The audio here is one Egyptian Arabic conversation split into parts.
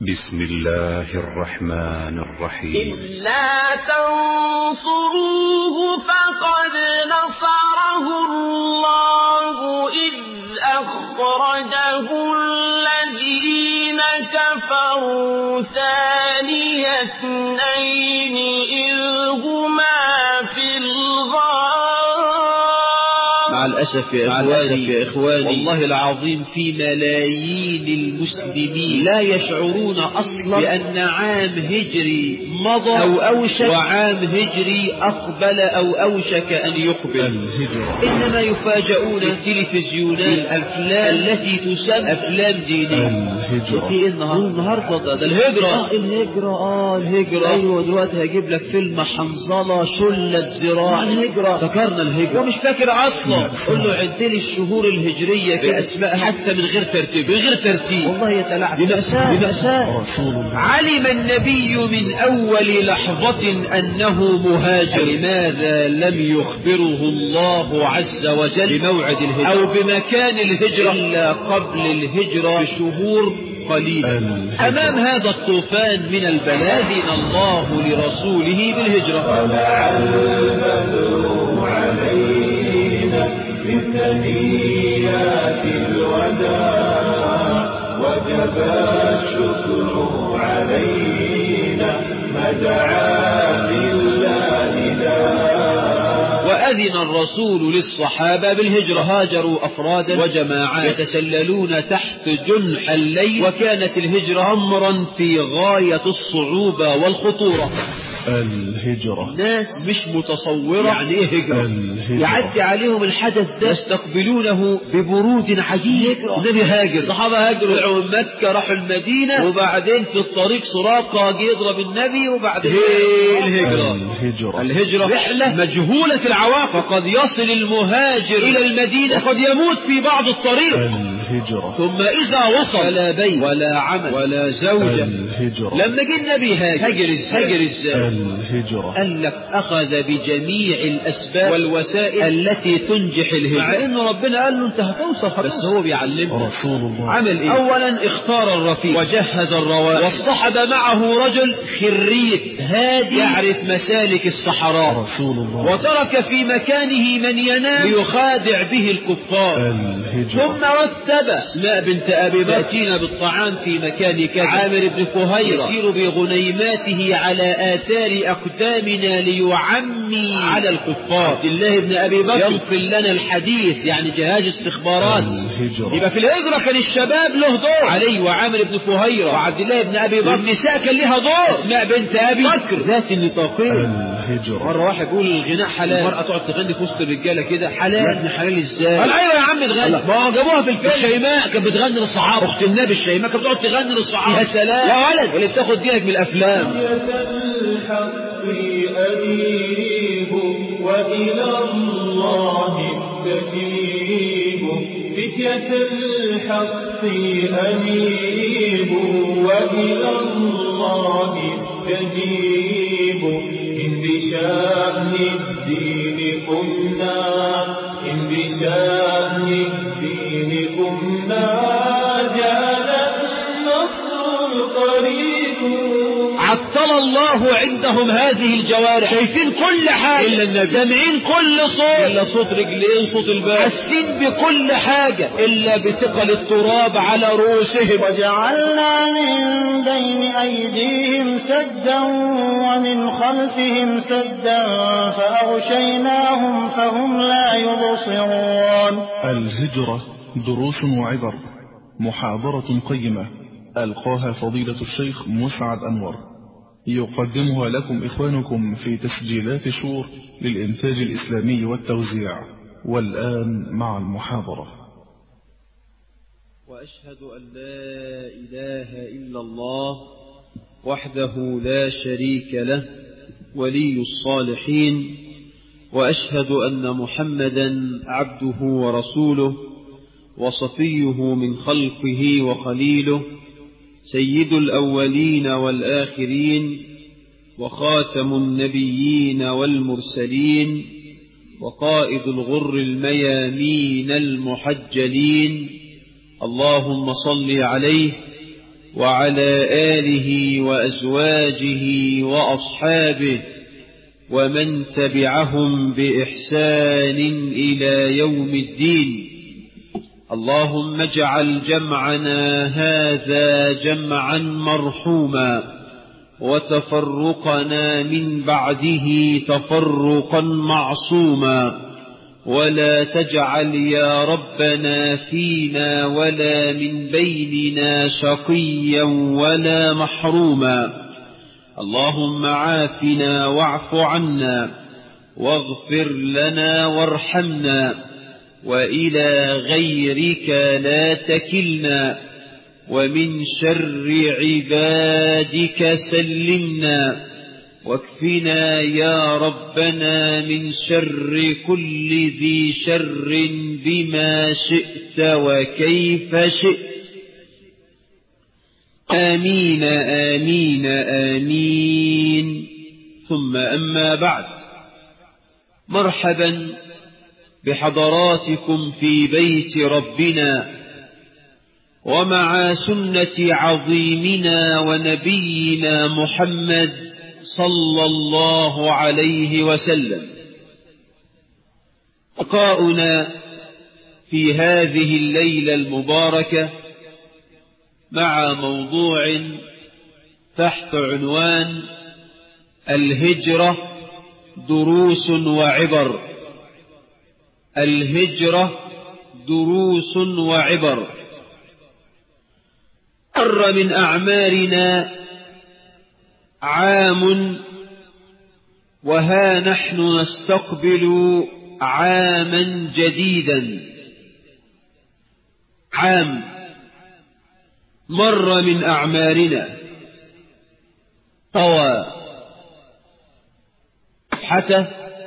بسم الله الرحمن الرحيم إلا تنصروه فقد نصره الله إذ أخرجه الذين كفروا ثاني اثنين إذ هما في الغار مع الأسف يا مع إخواني, الأسف يا إخواني والله العظيم في ملايين المسلمين لا يشعرون أصلا بأن عام هجري مضى أو أوشك وعام هجري أقبل أو أوشك أن يقبل الهجرة إنما يفاجؤون بالتلفزيونات الأفلام التي تسمى أفلام دينية الهجرة في إيه النهارده النهارده ده, ده الهجرة آه الهجرة اه الهجرة أيوة دلوقتي هجيب لك فيلم حنظلة شلة ذراع الهجرة افتكرنا الهجرة ومش فاكر أصلا قول له عد لي الشهور الهجرية بأسماء حتى من غير ترتيب من غير ترتيب والله يتلاعب بمأساة بمأساة رسول الله علم النبي من أول لحظة أنه مهاجر لماذا لم يخبره الله عز وجل بموعد الهجرة أو بمكان الهجرة إلا قبل الهجرة بشهور قليلة الهجرة. أمام هذا الطوفان من البلاء أذن الله لرسوله بالهجرة بثنيات الوداع وجب الشكر علينا ما دعا لله داع وأذن الرسول للصحابة بالهجرة هاجروا أفرادا وجماعات يتسللون تحت جنح الليل وكانت الهجرة أمرا في غاية الصعوبة والخطورة الهجرة ناس مش متصورة يعني ايه هجرة الهجرة. يعدي عليهم الحدث ده يستقبلونه ببرود عجيب النبي هاجر الصحابة هاجروا طلعوا من مكة راحوا المدينة وبعدين في الطريق سراقة جه يضرب النبي وبعدين ايه الهجرة الهجرة الهجرة رحلة مجهولة العواقب فقد يصل المهاجر إلى المدينة وقد يموت في بعض الطريق الهجرة ثم إذا وصل فلا بيت ولا عمل ولا زوجة الهجرة لما جه النبي هاجر هاجر ازاي هاجر ازاي الهجرة قال لك أخذ بجميع الأسباب والوسائل التي تنجح الهجرة مع إن ربنا قال له أنت هتوصل بس هو بيعلمه رسول الله عمل إيه؟ أولا اختار الرفيق وجهز الرواحل واصطحب معه رجل خريت هادي يعرف مسالك الصحراء رسول الله وترك في مكانه من ينام ليخادع به الكفار الهجرة ثم رتب اسماء بنت ابي بكر تاتينا بالطعام في مكان كذا عامر بن فهيرة يسير بغنيماته على اثار اقدامنا ليعمي على الكفار عبد الله بن ابي بكر ينقل لنا الحديث يعني جهاز استخبارات الهجرة يبقى في الهجرة كان الشباب له دور علي وعامر بن فهيرة وعبد الله بن ابي بكر النساء كان لها دور اسماء بنت ابي بكر ذات النطاقين الهجرة مرة واحد بيقول الغناء حلال المرأة تقعد تغني في وسط الرجالة كده حلال يا ابن حلال ازاي؟ قال ايوه يا عم تغني ما هو جابوها في الفيلم الشيماء كانت بتغني للصحابة اخت النبي الشيماء كانت بتقعد تغني للصحابة يا سلام يا ولد ولا تاخد دينك من الافلام الحق أنيب وإلى الله استجيبوا فتية الحق أنيب وإلى الله استجيبوا إن بشأن الدين قمنا إن بشأن الدين قمنا جاءنا النصر القريب عطل الله عندهم هذه الجوارح شايفين كل حاجة إلا النبي سامعين كل صوت إلا صوت رجلين صوت الباب حاسين بكل حاجة إلا بثقل التراب على رؤوسهم وجعلنا من بين أيديهم سدا ومن خلفهم سدا فأغشيناهم فهم لا يبصرون الهجرة دروس وعبر محاضرة قيمة ألقاها فضيلة الشيخ مسعد أنور يقدمها لكم إخوانكم في تسجيلات شور للإنتاج الإسلامي والتوزيع والآن مع المحاضرة وأشهد أن لا إله إلا الله وحده لا شريك له ولي الصالحين وأشهد أن محمدا عبده ورسوله وصفيه من خلقه وخليله سيد الأولين والآخرين وخاتم النبيين والمرسلين وقائد الغر الميامين المحجلين اللهم صل عليه وعلى آله وأزواجه وأصحابه ومن تبعهم بإحسان إلى يوم الدين اللهم اجعل جمعنا هذا جمعا مرحوما وتفرقنا من بعده تفرقا معصوما ولا تجعل يا ربنا فينا ولا من بيننا شقيا ولا محروما اللهم عافنا واعف عنا واغفر لنا وارحمنا وإلى غيرك لا تكلنا ومن شر عبادك سلمنا واكفنا يا ربنا من شر كل ذي شر بما شئت وكيف شئت آمين آمين آمين ثم أما بعد مرحبا بحضراتكم في بيت ربنا ومع سنة عظيمنا ونبينا محمد صلى الله عليه وسلم لقاؤنا في هذه الليلة المباركة مع موضوع تحت عنوان الهجرة دروس وعبر الهجرة دروس وعبر مر من أعمارنا عام وها نحن نستقبل عاما جديدا عام مر من أعمارنا طوى صفحته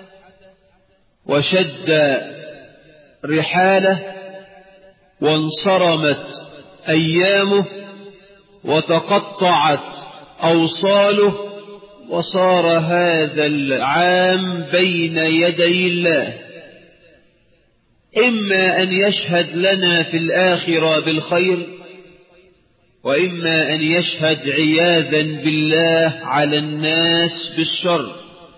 وشد رحاله وانصرمت أيامه وتقطعت أوصاله وصار هذا العام بين يدي الله إما أن يشهد لنا في الآخرة بالخير وإما أن يشهد عياذا بالله على الناس بالشر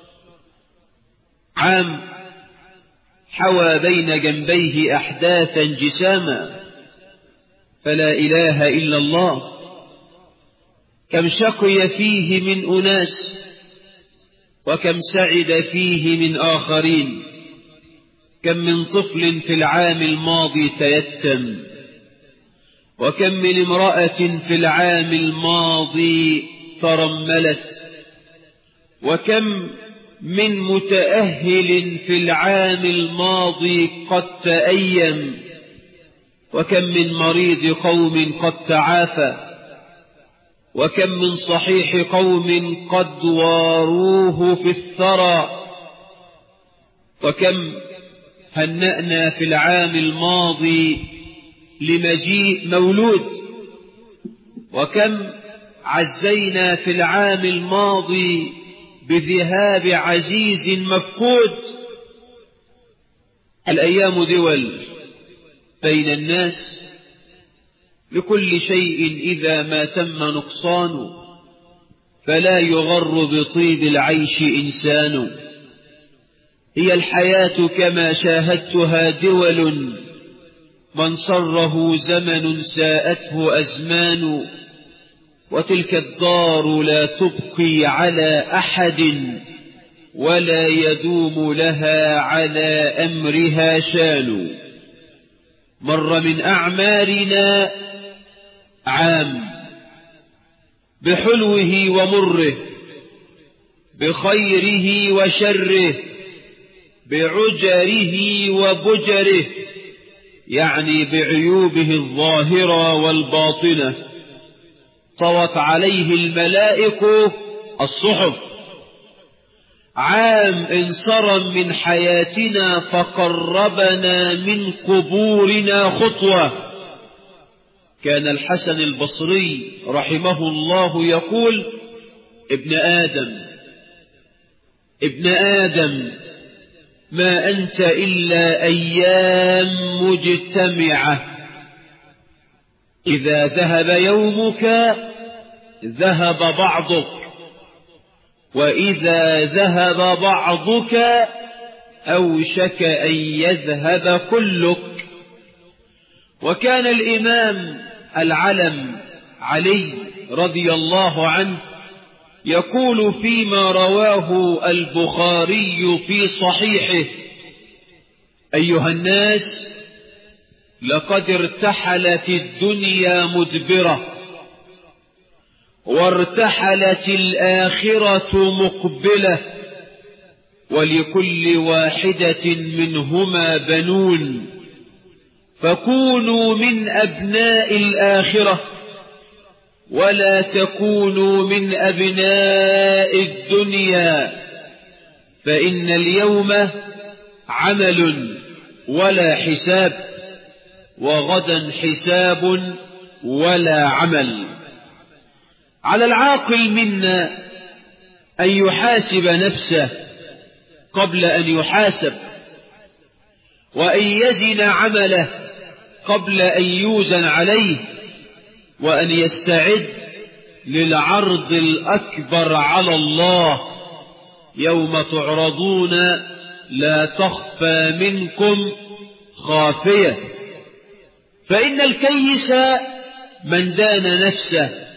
عام حوى بين جنبيه أحداثا جساما فلا إله إلا الله كم شقي فيه من أناس وكم سعد فيه من آخرين كم من طفل في العام الماضي تيتم وكم من امرأة في العام الماضي ترملت وكم من متأهل في العام الماضي قد تأيم وكم من مريض قوم قد تعافى وكم من صحيح قوم قد واروه في الثرى وكم هنأنا في العام الماضي لمجيء مولود وكم عزينا في العام الماضي بذهاب عزيز مفقود الأيام دول بين الناس لكل شيء إذا ما تم نقصان فلا يغر بطيب العيش إنسان هي الحياة كما شاهدتها دول من صره زمن ساءته أزمان وتلك الدار لا تبقي على أحد ولا يدوم لها على أمرها شان مر من أعمارنا عام بحلوه ومره بخيره وشره بعجره وبجره يعني بعيوبه الظاهرة والباطنة طوت عليه الملائكة الصحف عام انصرم من حياتنا فقربنا من قبورنا خطوة كان الحسن البصري رحمه الله يقول ابن آدم ابن آدم ما أنت إلا أيام مجتمعة إذا ذهب يومك ذهب بعضك وإذا ذهب بعضك أوشك أن يذهب كلك وكان الإمام العلم علي رضي الله عنه يقول فيما رواه البخاري في صحيحه أيها الناس لقد ارتحلت الدنيا مدبرة وارتحلت الآخرة مقبلة ولكل واحدة منهما بنون فكونوا من أبناء الآخرة ولا تكونوا من أبناء الدنيا فإن اليوم عمل ولا حساب وغدا حساب ولا عمل على العاقل منا أن يحاسب نفسه قبل أن يحاسب وأن يزن عمله قبل أن يوزن عليه وأن يستعد للعرض الأكبر على الله يوم تعرضون لا تخفى منكم خافية فإن الكيس من دان نفسه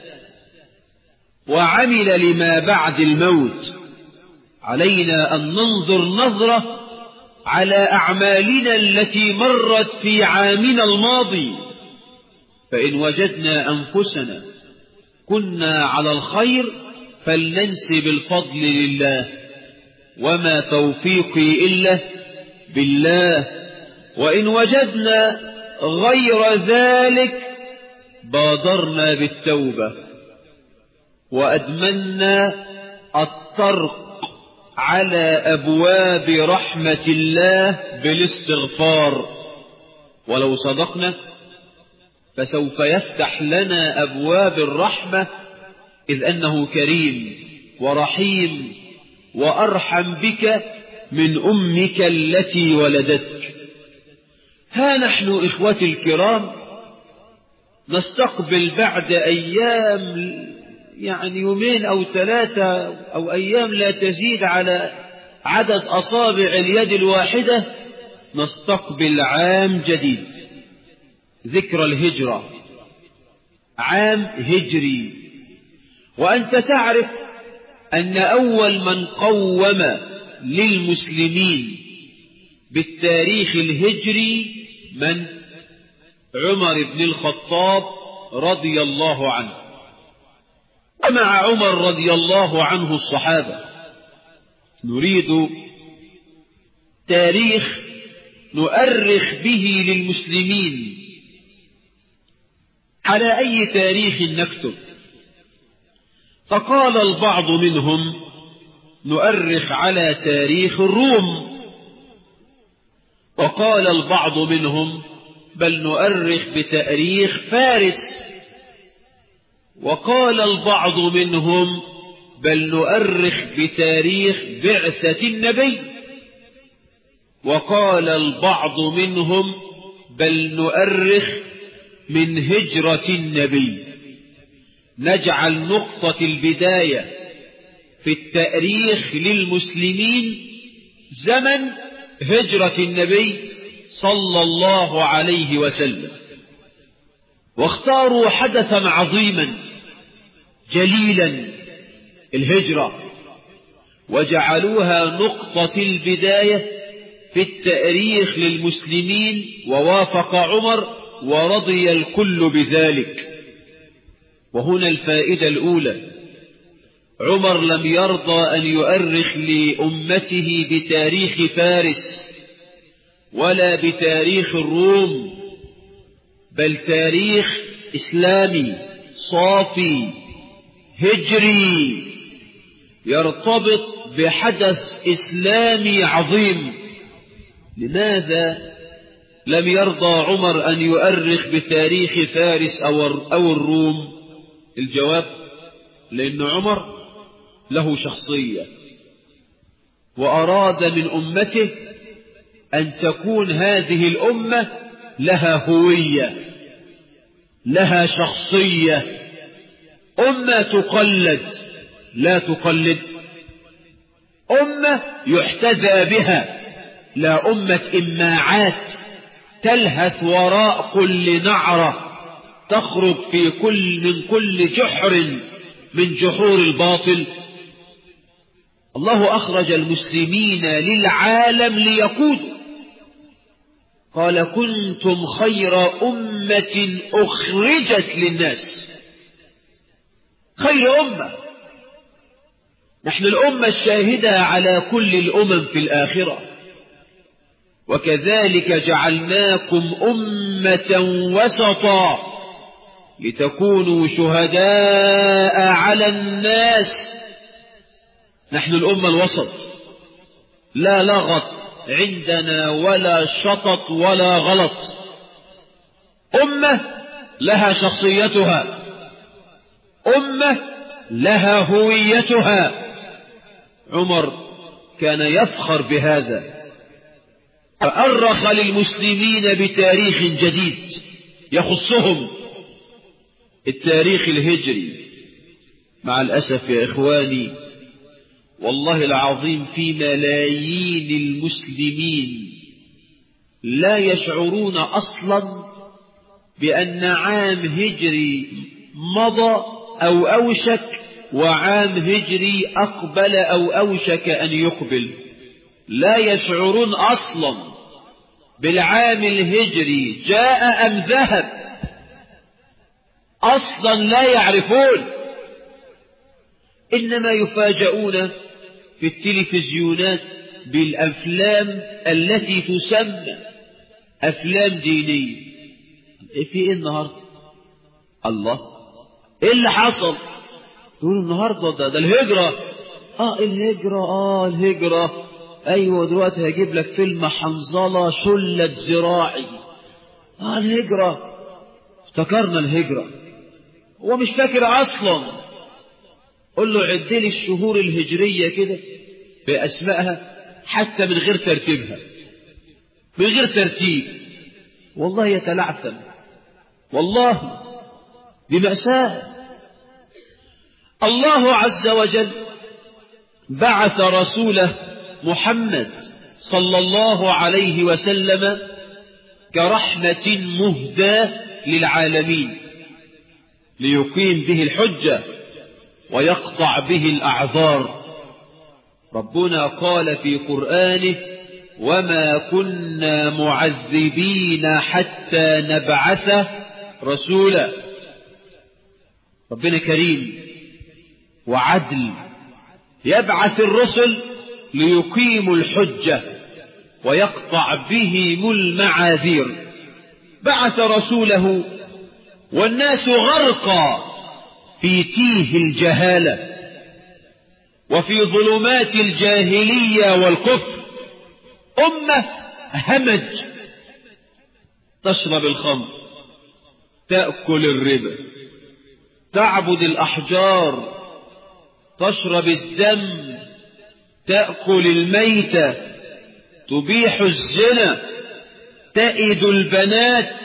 وعمل لما بعد الموت علينا أن ننظر نظرة على أعمالنا التي مرت في عامنا الماضي فإن وجدنا أنفسنا كنا على الخير فلننسب الفضل لله وما توفيقي إلا بالله وإن وجدنا غير ذلك بادرنا بالتوبة وأدمنا الطرق على أبواب رحمة الله بالاستغفار ولو صدقنا فسوف يفتح لنا أبواب الرحمة إذ أنه كريم ورحيم وأرحم بك من أمك التي ولدتك ها نحن إخوتي الكرام نستقبل بعد أيام يعني يومين أو ثلاثة أو أيام لا تزيد على عدد أصابع اليد الواحدة نستقبل عام جديد ذكرى الهجرة عام هجري وأنت تعرف أن أول من قوم للمسلمين بالتاريخ الهجري من عمر بن الخطاب رضي الله عنه ومع عمر رضي الله عنه الصحابة نريد تاريخ نؤرخ به للمسلمين على أي تاريخ نكتب فقال البعض منهم نؤرخ على تاريخ الروم وقال البعض منهم بل نؤرخ بتاريخ فارس وقال البعض منهم بل نؤرخ بتاريخ بعثة النبي وقال البعض منهم بل نؤرخ من هجرة النبي نجعل نقطة البداية في التأريخ للمسلمين زمن هجرة النبي صلى الله عليه وسلم واختاروا حدثا عظيما جليلا الهجرة وجعلوها نقطة البداية في التأريخ للمسلمين ووافق عمر ورضي الكل بذلك وهنا الفائدة الأولى عمر لم يرضى أن يؤرخ لأمته بتاريخ فارس ولا بتاريخ الروم بل تاريخ إسلامي صافي هجري يرتبط بحدث إسلامي عظيم لماذا لم يرضى عمر أن يؤرخ بتاريخ فارس أو أو الروم الجواب لأن عمر له شخصية وأراد من أمته أن تكون هذه الأمة لها هوية لها شخصية أمة تقلد لا تقلد أمة يحتذى بها لا أمة إماعات تلهث وراء كل نعرة تخرج في كل من كل جحر من جحور الباطل الله أخرج المسلمين للعالم ليقودوا قال كنتم خير أمة أخرجت للناس خير أمة نحن الأمة الشاهدة على كل الأمم في الآخرة وكذلك جعلناكم أمة وسطا لتكونوا شهداء على الناس نحن الأمة الوسط لا لغط عندنا ولا شطط ولا غلط أمة لها شخصيتها أمة لها هويتها عمر كان يفخر بهذا فأرخ للمسلمين بتاريخ جديد يخصهم التاريخ الهجري مع الأسف يا إخواني والله العظيم في ملايين المسلمين لا يشعرون أصلا بأن عام هجري مضى أو أوشك وعام هجري أقبل أو أوشك أن يقبل لا يشعرون أصلا بالعام الهجري جاء أم ذهب أصلا لا يعرفون إنما يفاجؤون في التلفزيونات بالأفلام التي تسمى أفلام دينية في إيه النهاردة الله إيه اللي حصل تقول النهاردة ده, ده الهجرة آه الهجرة آه الهجرة أيوة دلوقتي هجيب لك فيلم حنظلة شلة ذراعي آه الهجرة افتكرنا الهجرة هو مش فاكر أصلا قل له عد لي الشهور الهجرية كده بأسمائها حتى من غير ترتيبها من غير ترتيب والله يتلعثم والله بمأساة الله عز وجل بعث رسوله محمد صلى الله عليه وسلم كرحمة مهداة للعالمين ليقيم به الحجة ويقطع به الأعذار ربنا قال في قرآنه وما كنا معذبين حتى نبعث رسولا ربنا كريم وعدل يبعث الرسل ليقيموا الحجة ويقطع بهم المعاذير بعث رسوله والناس غرقى في تيه الجهالة وفي ظلمات الجاهلية والكفر أمة همج تشرب الخمر تأكل الربا تعبد الأحجار تشرب الدم تأكل الميتة تبيح الزنا تئد البنات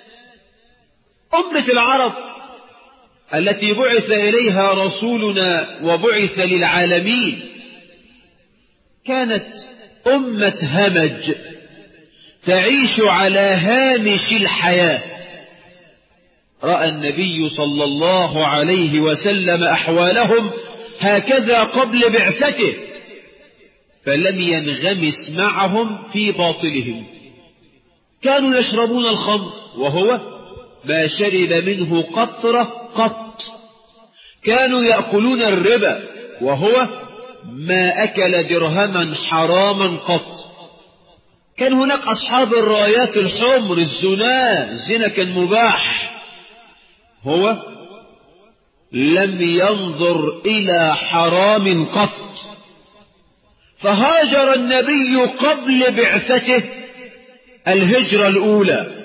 أمة العرب التي بعث إليها رسولنا وبعث للعالمين كانت أمة همج تعيش على هامش الحياة رأى النبي صلى الله عليه وسلم أحوالهم هكذا قبل بعثته فلم ينغمس معهم في باطلهم كانوا يشربون الخمر وهو ما شرب منه قطرة قط كانوا يأكلون الربا وهو ما أكل درهما حراما قط كان هناك أصحاب الرايات الحمر الزنا الزنا كان مباح هو لم ينظر إلى حرام قط فهاجر النبي قبل بعثته الهجرة الأولى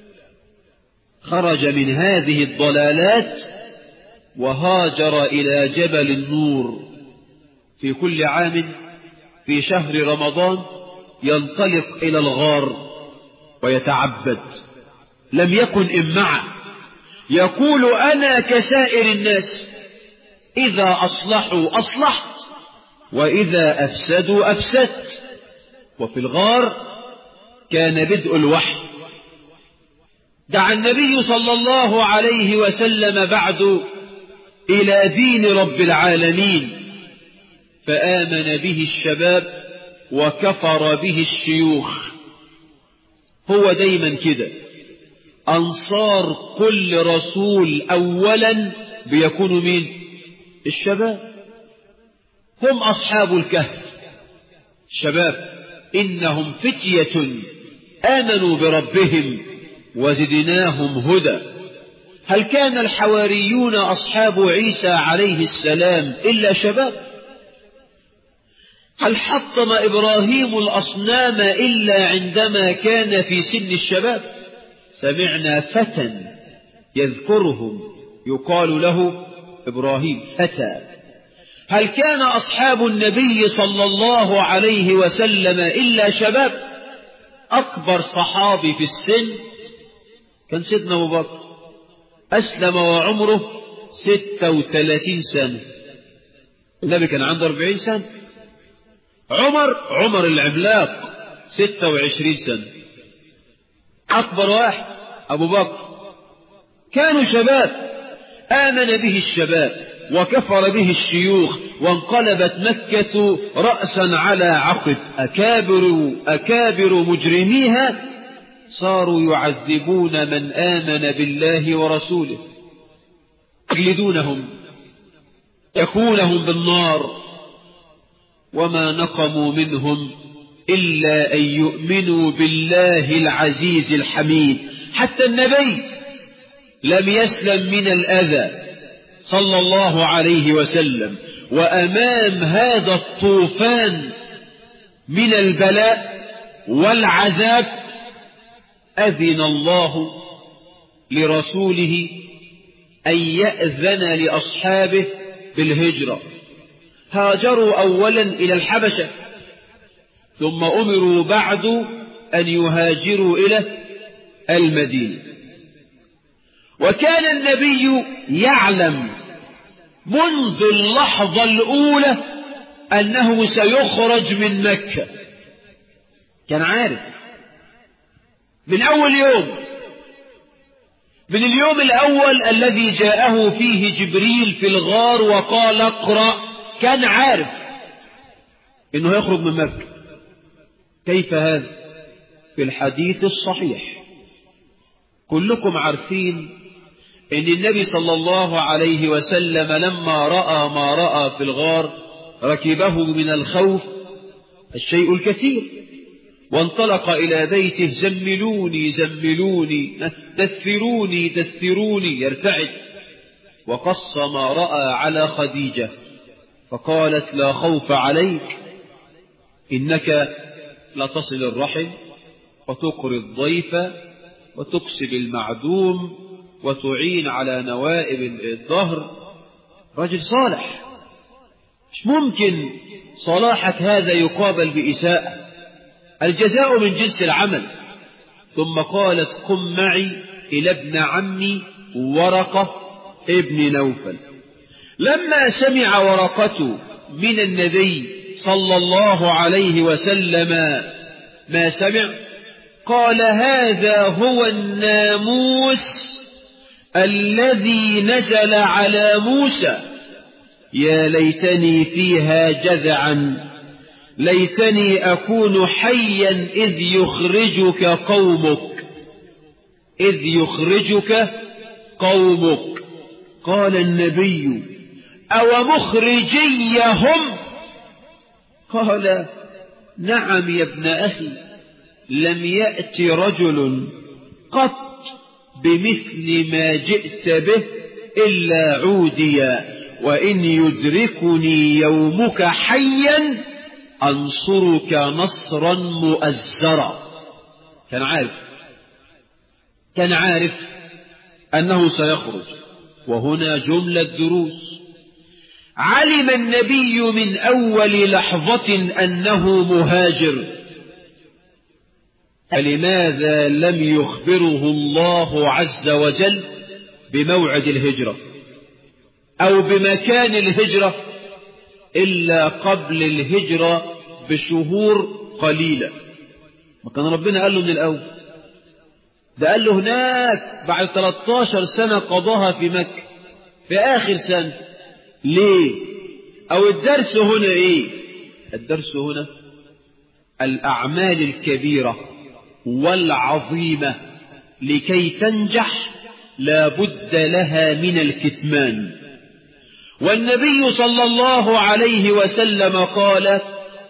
خرج من هذه الضلالات وهاجر إلى جبل النور في كل عام في شهر رمضان ينطلق إلى الغار ويتعبد لم يكن إمعة يقول أنا كسائر الناس إذا أصلحوا أصلحت وإذا أفسدوا أفسدت وفي الغار كان بدء الوحي دعا النبي صلى الله عليه وسلم بعد إلى دين رب العالمين فآمن به الشباب وكفر به الشيوخ هو دايما كده أنصار كل رسول أولا بيكونوا مين الشباب هم أصحاب الكهف الشباب إنهم فتية آمنوا بربهم وزدناهم هدى هل كان الحواريون أصحاب عيسى عليه السلام إلا شباب هل حطم إبراهيم الأصنام إلا عندما كان في سن الشباب سمعنا فتى يذكرهم يقال له إبراهيم فتى هل كان أصحاب النبي صلى الله عليه وسلم إلا شباب أكبر صحابي في السن كان سيدنا أبو بكر أسلم وعمره ستة وثلاثين سنة النبي كان عنده أربعين سنة عمر عمر العملاق ستة وعشرين سنة أكبر واحد أبو بكر كانوا شباب آمن به الشباب وكفر به الشيوخ وانقلبت مكة رأسا على عقب أكابر, أكابر مجرميها صاروا يعذبون من آمن بالله ورسوله يجلدونهم يكونهم بالنار وما نقموا منهم إلا أن يؤمنوا بالله العزيز الحميد حتى النبي لم يسلم من الأذى صلى الله عليه وسلم وأمام هذا الطوفان من البلاء والعذاب أذن الله لرسوله أن يأذن لأصحابه بالهجرة هاجروا أولا إلى الحبشة ثم أمروا بعد أن يهاجروا إلى المدينة وكان النبي يعلم منذ اللحظة الأولى أنه سيخرج من مكة كان عارف من أول يوم من اليوم الأول الذي جاءه فيه جبريل في الغار وقال اقرأ كان عارف انه يخرج من مكة كيف هذا في الحديث الصحيح كلكم عارفين ان النبي صلى الله عليه وسلم لما رأى ما رأى في الغار ركبه من الخوف الشيء الكثير وانطلق إلى بيته زملوني زملوني دثروني دثروني يرتعد وقص ما رأى على خديجة فقالت لا خوف عليك إنك لتصل الرحم وتقري الضيف وتكسب المعدوم وتعين على نوائب الظهر رجل صالح مش ممكن صلاحك هذا يقابل بإساءة الجزاء من جنس العمل ثم قالت قم معي إلى ابن عمي ورقة ابن نوفل لما سمع ورقة من النبي صلى الله عليه وسلم ما سمع قال هذا هو الناموس الذي نزل على موسى يا ليتني فيها جذعا ليتني أكون حيا إذ يخرجك قومك إذ يخرجك قومك قال النبي أو مخرجيهم قال نعم يا ابن أخي لم يأت رجل قط بمثل ما جئت به إلا عوديا وإن يدركني يومك حيا أنصرك نصرا مؤزرا كان عارف كان عارف أنه سيخرج وهنا جملة دروس علم النبي من أول لحظة أنه مهاجر فلماذا لم يخبره الله عز وجل بموعد الهجرة أو بمكان الهجرة إلا قبل الهجرة بشهور قليلة ما كان ربنا قال له من الأول ده قال له هناك بعد 13 سنة قضاها في مكة في آخر سنة ليه أو الدرس هنا إيه الدرس هنا الأعمال الكبيرة والعظيمة لكي تنجح لا بد لها من الكتمان والنبي صلى الله عليه وسلم قال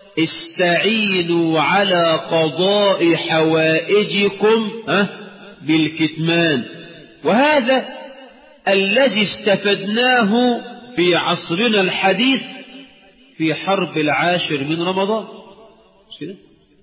استعينوا على قضاء حوائجكم بالكتمان وهذا الذي استفدناه في عصرنا الحديث في حرب العاشر من رمضان مش كده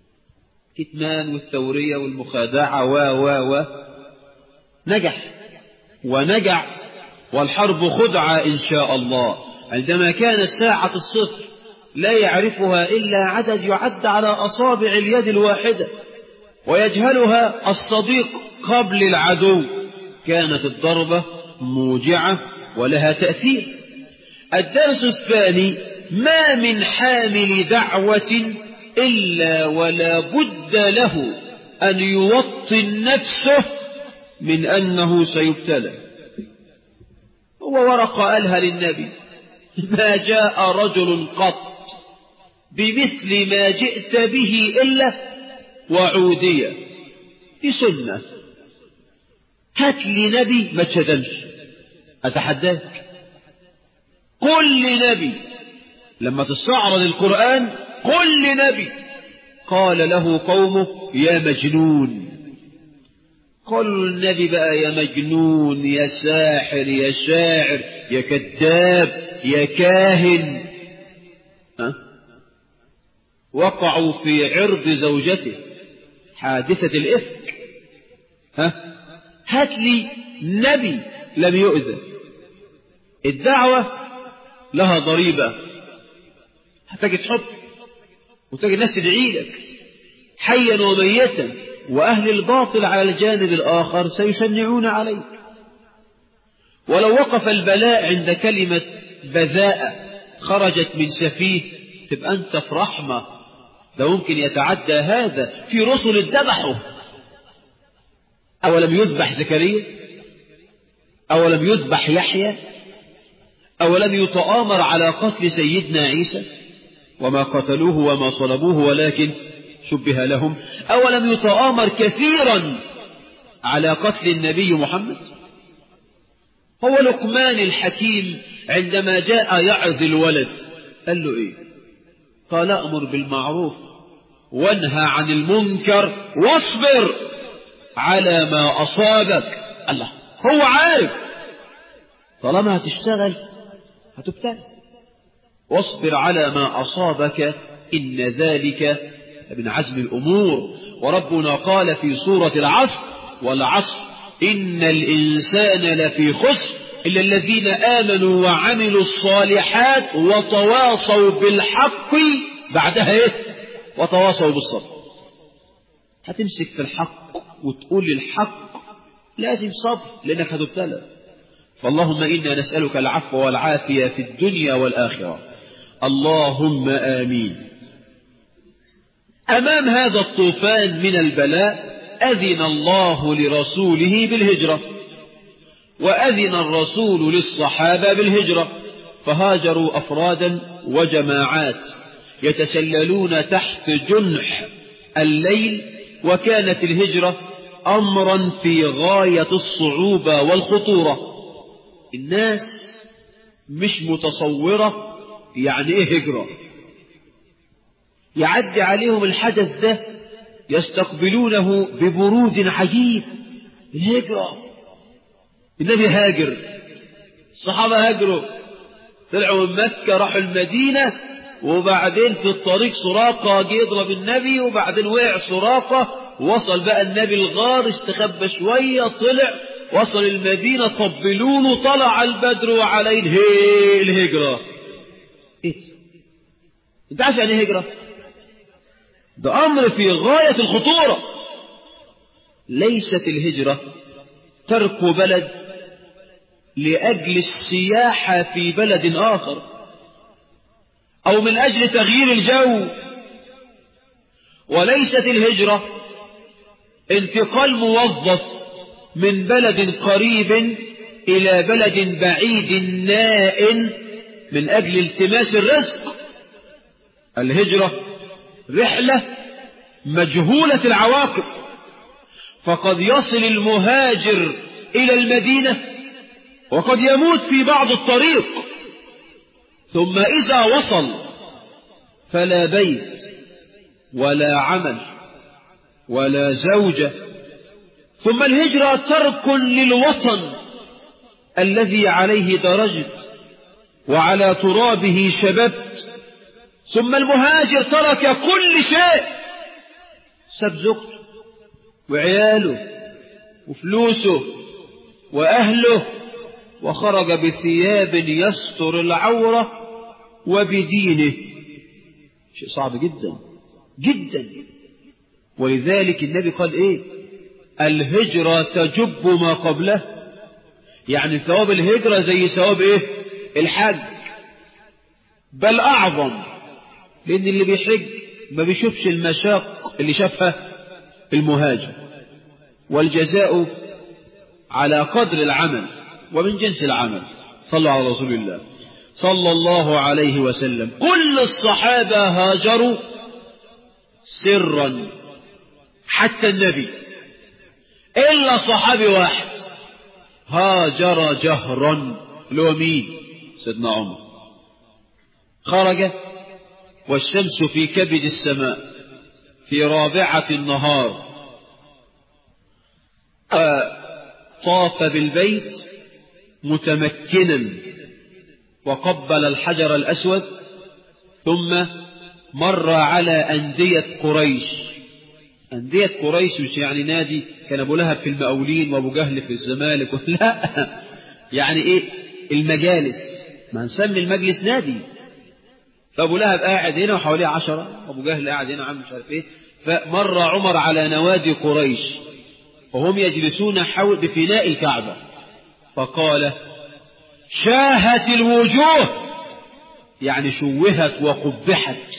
كتمان والثورية والمخادعة و و و نجح ونجع والحرب خدعة إن شاء الله عندما كانت ساعة الصفر لا يعرفها إلا عدد يعد على أصابع اليد الواحدة ويجهلها الصديق قبل العدو كانت الضربة موجعة ولها تأثير الدرس الثاني ما من حامل دعوة إلا ولا بد له أن يوطن نفسه من أنه سيبتلى هو ورقة قالها للنبي ما جاء رجل قط بمثل ما جئت به إلا وعودية دي سنة هات لي نبي ما تشتمش أتحداك كل نبي لما تستعرض القرآن كل نبي قال له قومه يا مجنون قالوا النبي بقى يا مجنون يا ساحر يا شاعر يا كذاب يا كاهن ها؟ وقعوا في عرض زوجته حادثة الإفك ها هات لي نبي لم يؤذى الدعوة لها ضريبة هتجد حب وتجد ناس تدعي لك حيا وميتا وأهل الباطل على الجانب الآخر سيشنعون عليك ولو وقف البلاء عند كلمة بذاءة خرجت من سفيه تبقى أنت في رحمة ده ممكن يتعدى هذا في رسل ذبحوا أولم يذبح زكريا أولم يذبح يحيى أولم يتآمر على قتل سيدنا عيسى وما قتلوه وما صلبوه ولكن شبه لهم أولم يتآمر كثيرا على قتل النبي محمد هو لقمان الحكيم عندما جاء يعظ الولد قال له إيه قال أمر بالمعروف وانهى عن المنكر واصبر على ما أصابك الله هو عارف طالما هتشتغل هتبتلى واصبر على ما أصابك إن ذلك من عزم الأمور وربنا قال في سورة العصر والعصر إن الإنسان لفي خسر إلا الذين آمنوا وعملوا الصالحات وتواصوا بالحق بعدها إيه وتواصوا بالصبر هتمسك في الحق وتقول الحق لازم صبر لأنك هتبتلى فاللهم إنا نسألك العفو والعافية في الدنيا والآخرة اللهم آمين أمام هذا الطوفان من البلاء أذن الله لرسوله بالهجرة وأذن الرسول للصحابة بالهجرة فهاجروا أفرادا وجماعات يتسللون تحت جنح الليل وكانت الهجرة أمرا في غاية الصعوبة والخطورة الناس مش متصورة يعني ايه هجرة يعدي عليهم الحدث ده يستقبلونه ببرود عجيب الهجرة النبي هاجر الصحابة هاجروا طلعوا من مكة راحوا المدينة وبعدين في الطريق سراقة جه يضرب النبي وبعدين وقع سراقة وصل بقى النبي الغار استخبى شوية طلع وصل المدينة طبلوا له طلع البدر وعليه هي الهجرة ايه انت عارف يعني هجرة ده أمر في غاية الخطورة ليست الهجرة ترك بلد لأجل السياحة في بلد آخر أو من أجل تغيير الجو وليست الهجرة انتقال موظف من بلد قريب إلى بلد بعيد نائن من أجل التماس الرزق الهجرة رحلة مجهولة العواقب فقد يصل المهاجر إلى المدينة وقد يموت في بعض الطريق ثم إذا وصل فلا بيت ولا عمل ولا زوجة ثم الهجرة ترك للوطن الذي عليه درجت وعلى ترابه شببت ثم المهاجر ترك كل شيء ساب زوجته وعياله وفلوسه وأهله وخرج بثياب يستر العورة وبدينه شيء صعب جدا جدا ولذلك النبي قال ايه الهجرة تجب ما قبله يعني ثواب الهجرة زي ثواب ايه الحج بل اعظم لان اللي بيحج ما بيشوفش المشاق اللي شافها المهاجر والجزاء على قدر العمل ومن جنس العمل صلوا على رسول الله صلى الله عليه وسلم كل الصحابة هاجروا سرا حتى النبي إلا صحابي واحد هاجر جهرا لو مين سيدنا عمر خرج والشمس في كبد السماء في رابعة النهار طاف بالبيت متمكنا وقبل الحجر الأسود ثم مر على أندية قريش أندية قريش مش يعني نادي كان أبو لهب في المقاولين وأبو جهل في الزمالك لا يعني إيه المجالس ما نسمي المجلس نادي فأبو لهب قاعد هنا وحواليه عشرة وأبو جهل قاعد هنا عم مش عارف إيه فمر عمر على نوادي قريش وهم يجلسون حول بفناء الكعبة فقال شاهت الوجوه يعني شوهت وقبحت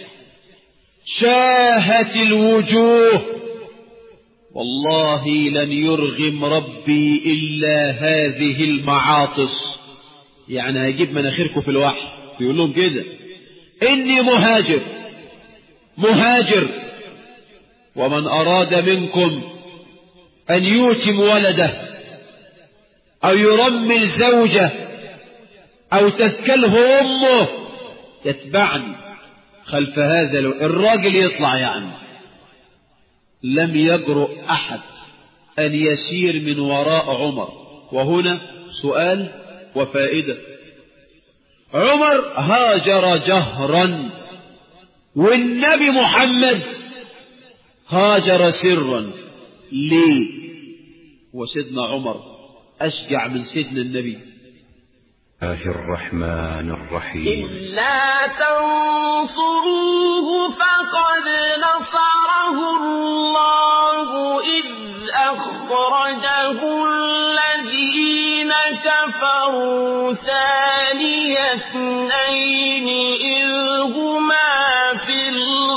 شاهت الوجوه والله لن يرغم ربي إلا هذه المعاطس يعني هيجيب مناخيركم في الوحي بيقول لهم كده إني مهاجر مهاجر ومن أراد منكم أن يوتم ولده أو يرمل زوجه أو تسكله أمه يتبعني خلف هذا الراجل يطلع يعني لم يجرؤ أحد أن يسير من وراء عمر وهنا سؤال وفائدة عمر هاجر جهرا والنبي محمد هاجر سرا ليه وسيدنا عمر أشجع من سيدنا النبي الله الرحمن الرحيم إلا تنصروه فقد نصره الله إذ أخرجه الذين كفروا ثاني اثنين إذ هما في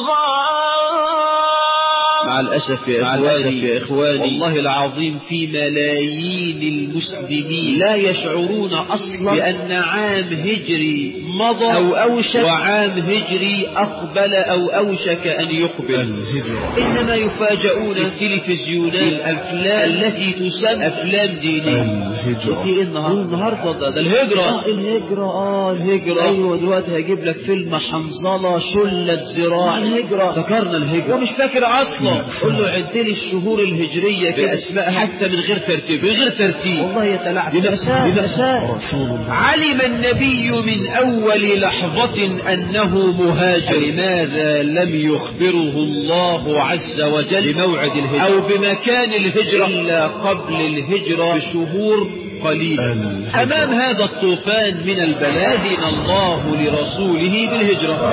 الغار مع الأسف يا إخواني, يا إخواني والله العظيم في ملايين المسلمين لا يشعرون أصلا بأن عام هجري مضى أو أوشك وعام هجري أقبل أو أوشك أن يقبل الهجرة إنما يفاجؤون التلفزيونات الأفلام التي تسمى أفلام دينية الهجرة دي النهارده النهارده ده, ده الهجرة آه الهجرة اه الهجرة ايوه دلوقتي هجيب لك فيلم حنظلة شلة ذراع الهجرة ذكرنا الهجرة ومش فاكر اصلا قول له عد لي الشهور الهجرية باسمائها حتى من غير ترتيب من غير ترتيب والله يتلاعب بنفسه بنفسه رسول الله علم النبي من أول لحظة أنه مهاجر لماذا لم يخبره الله عز وجل بموعد الهجرة أو بمكان الهجرة إلا قبل الهجرة بشهور قليلة الهجرة. أمام هذا الطوفان من البلاء أذن الله لرسوله بالهجرة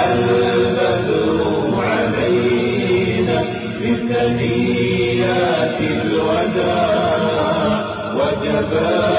البدر علينا من ثنيات الوداع وجب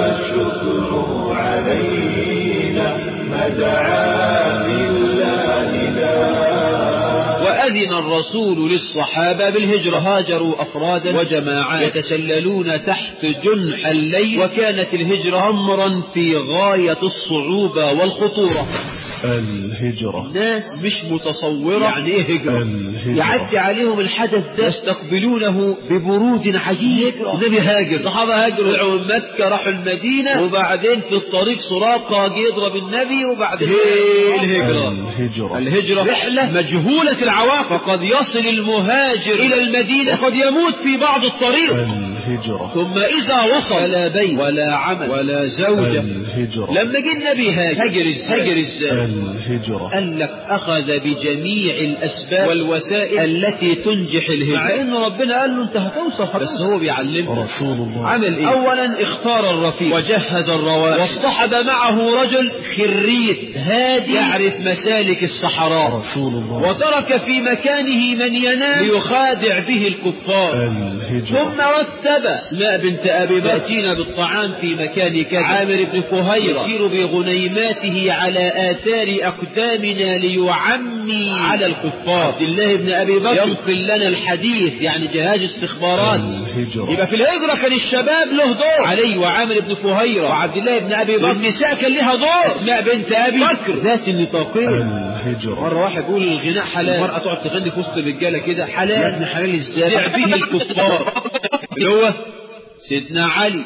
الشكر علينا ما دعا بالله لا وأذن الرسول للصحابة بالهجرة هاجروا أفرادا وجماعات يتسللون تحت جنح الليل وكانت الهجرة أمرا في غاية الصعوبة والخطورة الهجرة الناس مش متصورة يعني ايه هجرة الهجرة. يعدي عليهم الحدث ده يستقبلونه ببرود عجيب النبي هاجر الصحابة هاجروا طلعوا من مكة راحوا المدينة وبعدين في الطريق سراقة جه يضرب النبي وبعدين ايه الهجرة الهجرة الهجرة رحلة مجهولة العواقب فقد يصل المهاجر إلى المدينة وقد يموت في بعض الطريق الهجرة ثم إذا وصل لا بيت ولا عمل ولا زوجة الهجرة لما جه النبي هاجر هاجر ازاي هاجر ازاي الهجرة قال لك أخذ بجميع الأسباب والوسائل التي تنجح الهجرة مع إن ربنا قال له أنت هتوصل بس هو بيعلمه رسول الله عمل إيه؟ أولا اختار الرفيق وجهز الروائح واصطحب معه رجل خريت هادي يعرف مسالك الصحراء رسول الله وترك في مكانه من ينام ليخادع به الكفار الهجرة ثم رتب اسماء بنت ابي بكر تاتينا بالطعام في مكان كذا عامر بن فهيرة يسير بغنيماته على اثار اقدامنا ليعمي على الكفار عبد الله بن ابي بكر ينقل لنا الحديث يعني جهاز استخبارات الهجرة يبقى في الهجرة كان الشباب له دور علي وعامر بن فهيرة وعبد الله بن أبي بكر والنساء كان لها دور اسماء بنت أبي بكر ذات النطاقين الهجرة مرة واحد يقول الغناء حلال المرأة تقعد تغني في وسط الرجالة كده حلال يا ابن حلال ازاي به الكفار اللي هو سيدنا علي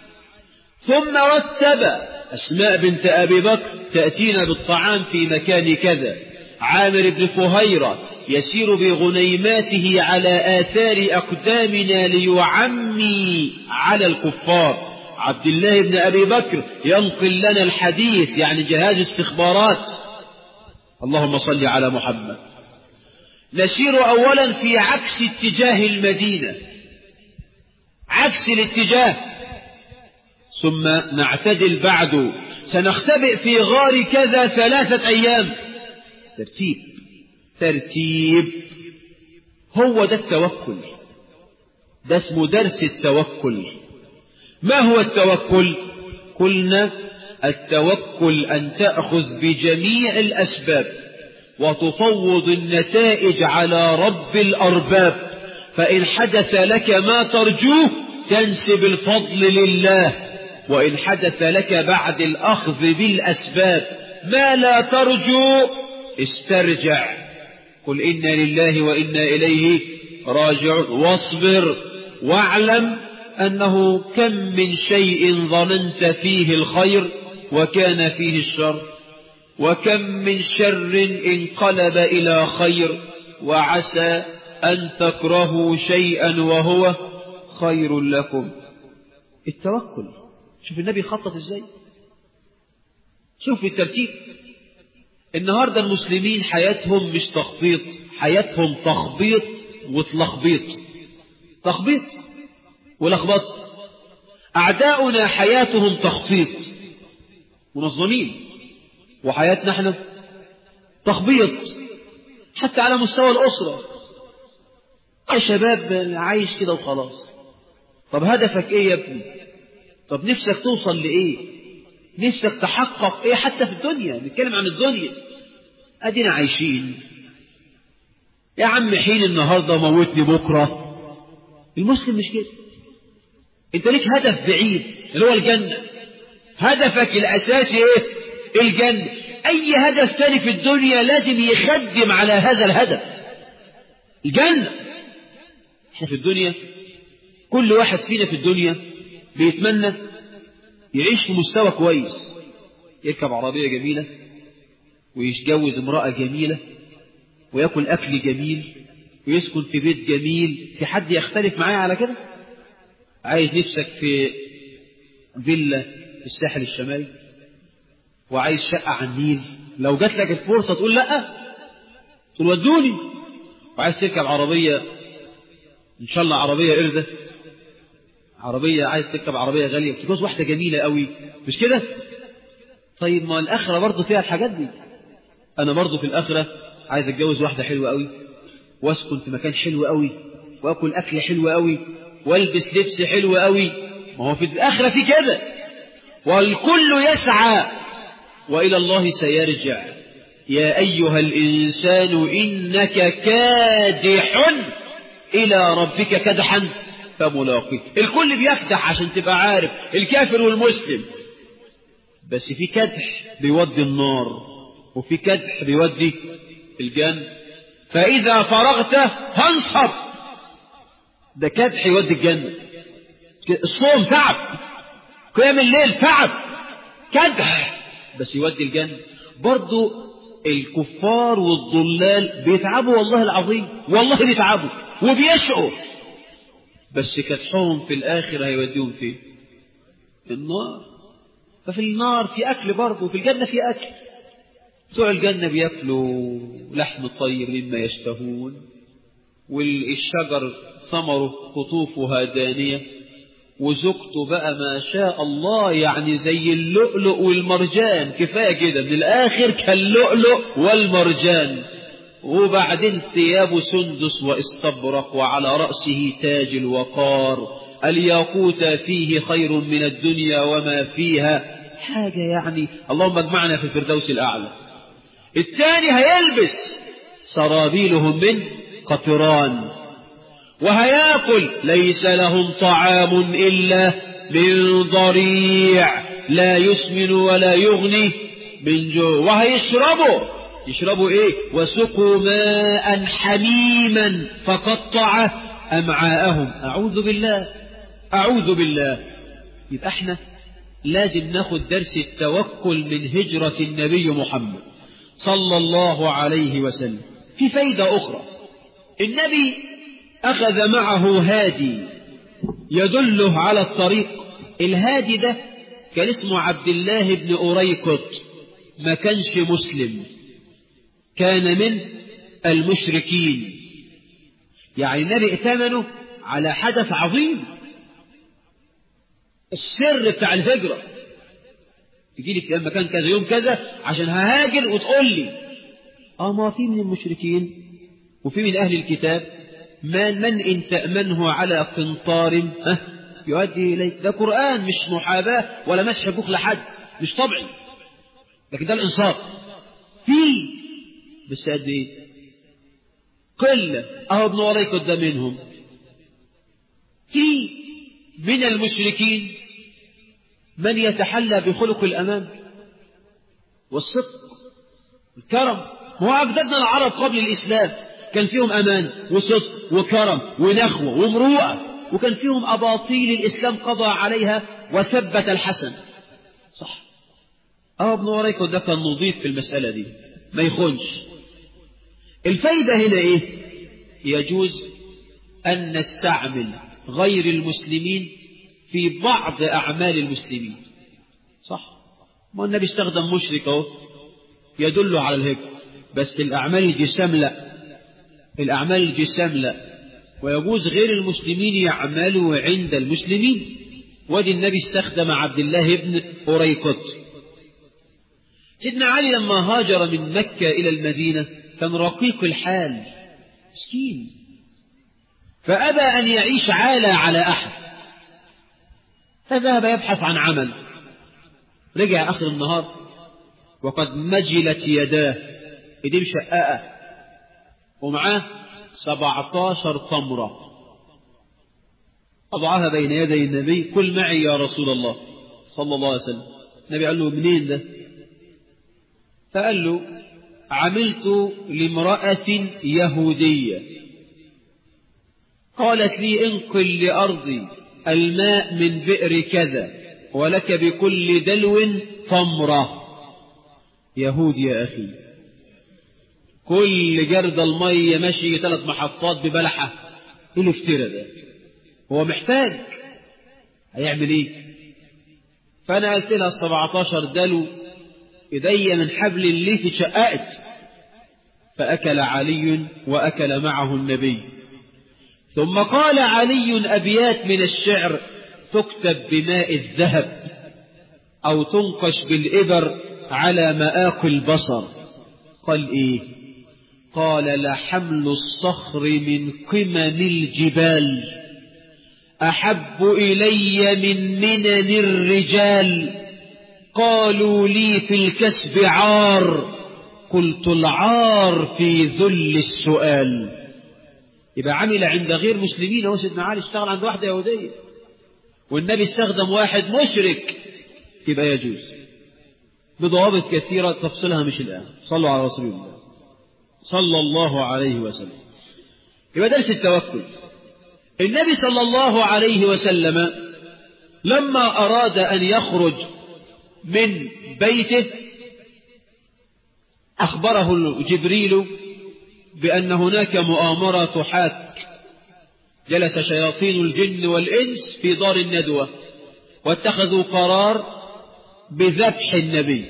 ثم رتب أسماء بنت أبي بكر تأتينا بالطعام في مكان كذا عامر بن فهيرة يسير بغنيماته على آثار أقدامنا ليعمي على الكفار عبد الله بن أبي بكر ينقل لنا الحديث يعني جهاز استخبارات اللهم صل على محمد نسير أولا في عكس اتجاه المدينة عكس الاتجاه ثم نعتدل بعد سنختبئ في غار كذا ثلاثة أيام ترتيب ترتيب هو ده التوكل ده اسمه درس التوكل ما هو التوكل قلنا التوكل أن تأخذ بجميع الأسباب وتفوض النتائج على رب الأرباب فإن حدث لك ما ترجوه تنسب الفضل لله وإن حدث لك بعد الأخذ بالأسباب ما لا ترجو استرجع قل إنا لله وإنا إليه راجعون واصبر واعلم أنه كم من شيء ظننت فيه الخير وكان فيه الشر وكم من شر انقلب إلى خير وعسى أن تكرهوا شيئا وهو خير لكم التوكل شوف النبي خطط ازاي شوف الترتيب النهاردة المسلمين حياتهم مش تخبيط حياتهم تخبيط وتلخبيط تخبيط ولخبط أعداؤنا حياتهم تخطيط منظمين وحياتنا احنا تخبيط حتى على مستوى الأسرة يا شباب عايش كده وخلاص طب هدفك ايه يا ابني طب نفسك توصل لإيه نفسك تحقق ايه حتى في الدنيا نتكلم عن الدنيا ادينا عايشين يا عم حين النهاردة موتني بكرة المسلم مش كده انت ليك هدف بعيد اللي هو الجنة هدفك الاساسي ايه الجنة اي هدف تاني في الدنيا لازم يخدم على هذا الهدف الجنة احنا في الدنيا كل واحد فينا في الدنيا بيتمنى يعيش في مستوى كويس يركب عربية جميلة ويتجوز امرأة جميلة ويأكل أكل جميل ويسكن في بيت جميل في حد يختلف معايا على كده عايز نفسك في فيلا في الساحل الشمالي وعايز شقة على النيل لو جات لك الفرصة تقول لا تقول ودوني وعايز تركب عربية إن شاء الله عربية قردة عربية عايز تركب عربية غالية وتتجوز واحدة جميلة قوي مش كده طيب ما الآخرة برضه فيها الحاجات دي أنا برضه في الآخرة عايز أتجوز واحدة حلوة قوي وأسكن في مكان حلو قوي وأكل أكل حلو قوي والبس لبس حلو قوي ما هو في الآخرة في كده والكل يسعى وإلى الله سيرجع يا أيها الإنسان إنك كادح إلى ربك كدحا فملاقيه الكل بيكدح عشان تبقى عارف الكافر والمسلم بس في كدح بيودي النار وفي كدح بيودي الجنة فإذا فرغت فانصب ده كدح يودي الجنة الصوم تعب قيام الليل تعب كدح بس يودي الجنة برضو الكفار والضلال بيتعبوا والله العظيم والله بيتعبوا وبيشقوا بس كدحهم في الآخر هيوديهم فين النار ففي النار في أكل برضه في الجنة في أكل بتوع الجنة بياكلوا لحم طيب مما يشتهون والشجر ثمره قطوفها دانية وزوجته بقى ما شاء الله يعني زي اللؤلؤ والمرجان كفاية كده من الآخر كاللؤلؤ والمرجان وبعدين ثياب سندس واستبرق وعلى رأسه تاج الوقار الياقوت فيه خير من الدنيا وما فيها حاجة يعني اللهم اجمعنا في الفردوس الأعلى الثاني هيلبس سرابيلهم من قطران وهياكل ليس لهم طعام إلا من ضريع لا يسمن ولا يغني من جوع وهيشربوا يشربوا ايه وسقوا ماء حميما فقطع أمعاءهم أعوذ بالله أعوذ بالله يبقى احنا لازم ناخد درس التوكل من هجرة النبي محمد صلى الله عليه وسلم في فايدة أخرى النبي أخذ معه هادي يدله على الطريق الهادي ده كان اسمه عبد الله بن أريكط ما كانش مسلم كان من المشركين يعني النبي ائتمنه على حدث عظيم السر بتاع الهجرة تجي لي في مكان كذا يوم كذا عشان ههاجر وتقول لي اه ما في من المشركين وفي من أهل الكتاب من من إن تأمنه على قنطار ها يؤدي إليك ده قرآن مش محاباة ولا مسح بخل حد مش طبعي لكن ده الإنصاف في بس قد إيه قلة أهو ابن وريكت ده منهم في من المشركين من يتحلى بخلق الأمان والصدق والكرم هو أجدادنا العرب قبل الإسلام كان فيهم أمان وصدق وكرم ونخوة ومروءة وكان فيهم أباطيل الإسلام قضى عليها وثبت الحسن صح أه ابن وريكو ده كان نظيف في المسألة دي ما يخونش الفايدة هنا إيه يجوز أن نستعمل غير المسلمين في بعض أعمال المسلمين صح ما النبي استخدم مشرك اهو يدل على الهجر بس الأعمال الجسام لا الأعمال الجسام لا ويجوز غير المسلمين يعملوا عند المسلمين ودي النبي استخدم عبد الله بن أريقط سيدنا علي لما هاجر من مكة إلى المدينة كان رقيق الحال مسكين فأبى أن يعيش عالة على أحد فذهب يبحث عن عمل رجع آخر النهار وقد مجلت يداه ايديه مشققة ومعاه سبعتاشر تمرة أضعها بين يدي النبي قل معي يا رسول الله صلى الله عليه وسلم النبي قال له منين ده فقال له عملت لامرأة يهودية قالت لي انقل لأرضي الماء من بئر كذا ولك بكل دلو تمرة يهود يا أخي كل جرد المية ماشي ثلاث محطات ببلحة ايه الافتراء ده هو محتاج هيعمل ايه فانا قلت لها السبعتاشر دلو ايديا من حبل الليف اتشققت فاكل علي واكل معه النبي ثم قال علي ابيات من الشعر تكتب بماء الذهب او تنقش بالابر على مآق البصر قال ايه قال لحمل الصخر من قمم الجبال أحب إلي من منن الرجال قالوا لي في الكسب عار قلت العار في ذل السؤال يبقى عمل عند غير مسلمين هو سيدنا علي اشتغل عند واحدة يهودية والنبي استخدم واحد مشرك يبقى يجوز بضوابط كثيرة تفصلها مش الآن صلوا على رسول الله صلى الله عليه وسلم يبقى درس التوكل النبي صلى الله عليه وسلم لما أراد أن يخرج من بيته أخبره جبريل بأن هناك مؤامرة تحاك جلس شياطين الجن والإنس في دار الندوة واتخذوا قرار بذبح النبي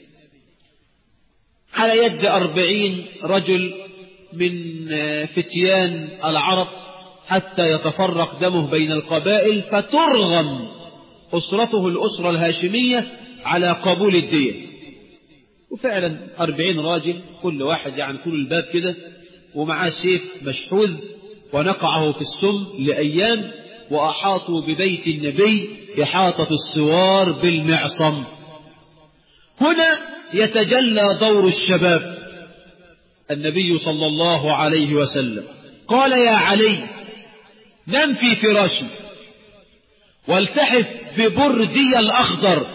على يد أربعين رجل من فتيان العرب حتى يتفرق دمه بين القبائل فترغم أسرته الأسرة الهاشمية على قبول الدية وفعلا أربعين راجل كل واحد يعني طول الباب كده ومعاه سيف مشحوذ ونقعه في السم لأيام وأحاطوا ببيت النبي إحاطة السوار بالمعصم هنا يتجلى دور الشباب النبي صلى الله عليه وسلم قال يا علي نم في فراشي والتحف ببردي الأخضر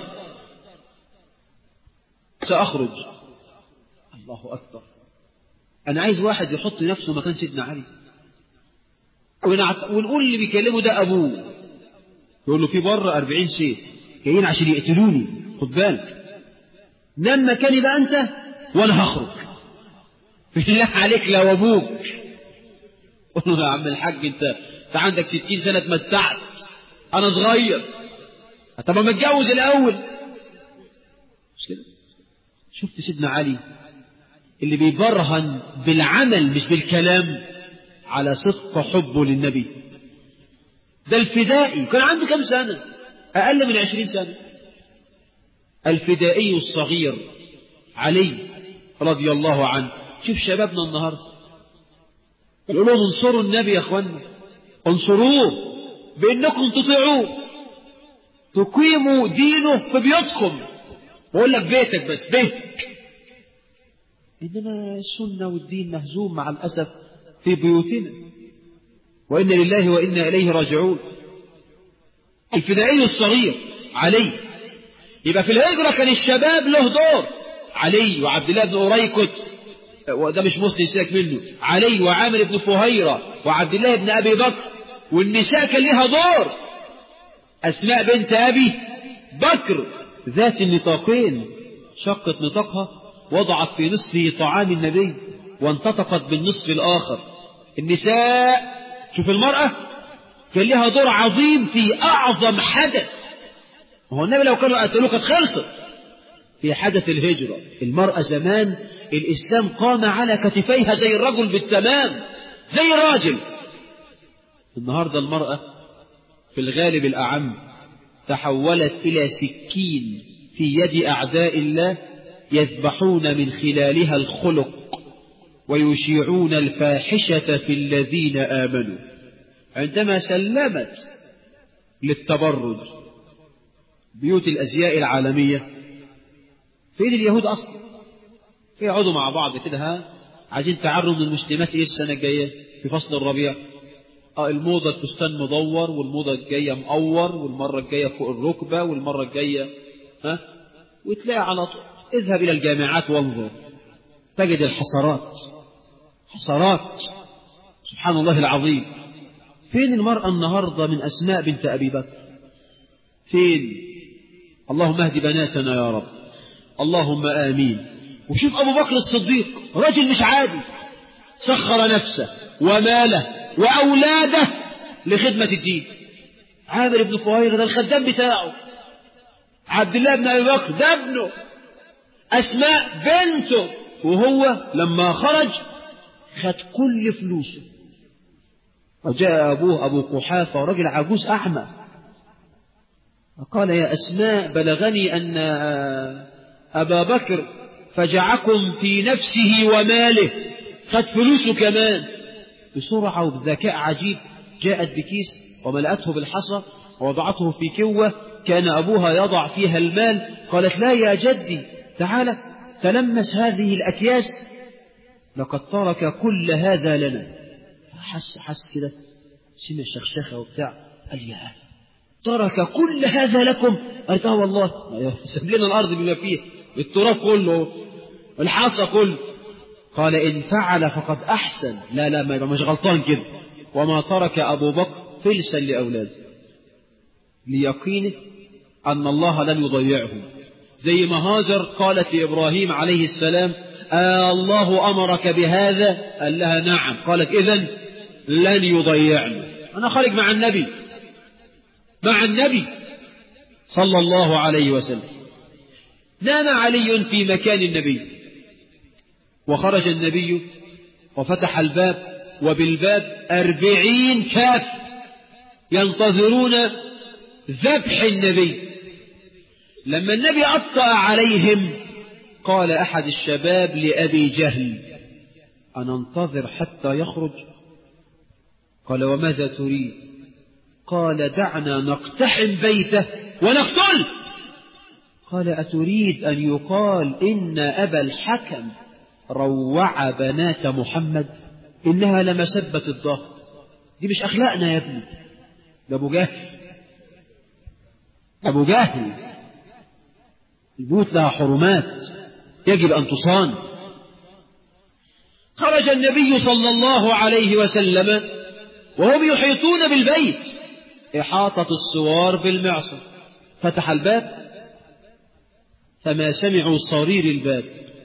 سأخرج الله أكبر أنا عايز واحد يحط نفسه مكان سيدنا علي ونقول اللي بيكلمه ده أبوه يقول له في بره أربعين سيف جايين عشان يقتلوني خد بالك نام مكاني بقى أنت وأنا هخرج بالله عليك لو أبوك قول له يا عم الحاج أنت أنت عندك ستين سنة اتمتعت أنا صغير طب ما اتجوز الأول مش كده شفت سيدنا علي اللي بيبرهن بالعمل مش بالكلام على صدق حبه للنبي ده الفدائي كان عنده كم سنة أقل من عشرين سنة الفدائي الصغير علي رضي الله عنه شوف شبابنا النهاردة يقول لهم انصروا النبي يا اخوانا انصروه بانكم تطيعوه تقيموا دينه في بيوتكم بقول لك بيتك بس بيتك انما السنه والدين مهزوم مع الاسف في بيوتنا وإنا لله وإنا إليه راجعون الفدائي الصغير علي يبقى في الهجرة كان الشباب له دور علي وعبد الله بن أريكت وده مش مسلم سيبك منه علي وعامر بن فهيرة وعبد الله بن أبي بكر والنساء كان لها دور أسماء بنت أبي بكر ذات النطاقين شقت نطاقها وضعت في نصفه طعام النبي وانتطقت بالنصف الآخر النساء شوف المرأة كان لها دور عظيم في أعظم حدث هو النبي لو كانوا قتلوه كانت خلصت في حدث الهجرة المرأة زمان الإسلام قام على كتفيها زي الرجل بالتمام زي الراجل النهاردة المرأة في الغالب الأعم تحولت إلى سكين في يد أعداء الله يذبحون من خلالها الخلق ويشيعون الفاحشة في الذين آمنوا عندما سلمت للتبرج بيوت الأزياء العالمية فين اليهود أصلا يقعدوا مع بعض كده ها عايزين تعروا من المسلمات ايه السنة الجاية في فصل الربيع اه الموضة الفستان مدور والموضة الجاية مقور والمرة الجاية فوق الركبة والمرة الجاية ها وتلاقي على طول اذهب إلى الجامعات وانظر تجد الحصرات حصرات سبحان الله العظيم فين المرأة النهاردة من أسماء بنت أبي بكر فين اللهم اهد بناتنا يا رب اللهم آمين وشوف أبو بكر الصديق رجل مش عادي سخر نفسه وماله وأولاده لخدمة الدين عامر بن فهيرة ده الخدام بتاعه عبد الله بن أبي بكر ده ابنه أسماء بنته وهو لما خرج خد كل فلوسه وجاء أبوه أبو قحافة رجل عجوز أعمى فقال يا أسماء بلغني أن أبا بكر فجعكم في نفسه وماله خد فلوسه كمان بسرعة وبذكاء عجيب جاءت بكيس وملأته بالحصى ووضعته في كوة كان أبوها يضع فيها المال قالت لا يا جدي تعال تلمس هذه الأكياس لقد ترك كل هذا لنا حس حس كده سمع الشخشخة وبتاع قال يا ترك كل هذا لكم قالت اه والله ساب لنا الأرض بما فيها التراب كله الحصى كله قال إن فعل فقد أحسن لا لا ما يبقى مش غلطان كده وما ترك أبو بكر فلسا لأولاده ليقينه أن الله لن يضيعهم زي ما هاجر قالت لإبراهيم عليه السلام آه الله أمرك بهذا قال لها نعم قالت إذن لن يضيعنا أنا خارج مع النبي مع النبي صلى الله عليه وسلم نام علي في مكان النبي وخرج النبي وفتح الباب وبالباب أربعين كاف ينتظرون ذبح النبي لما النبي أبطأ عليهم قال أحد الشباب لأبي جهل أنا انتظر حتى يخرج قال وماذا تريد قال دعنا نقتحم بيته ونقتل قال أتريد أن يقال إن أبا الحكم روع بنات محمد إنها لمسبة الظهر دي مش أخلاقنا يا ابني ده أبو جهل أبو جهل البيوت لها حرمات يجب أن تصان خرج النبي صلى الله عليه وسلم وهم يحيطون بالبيت إحاطة السوار بالمعصم فتح الباب فما سمعوا صرير الباب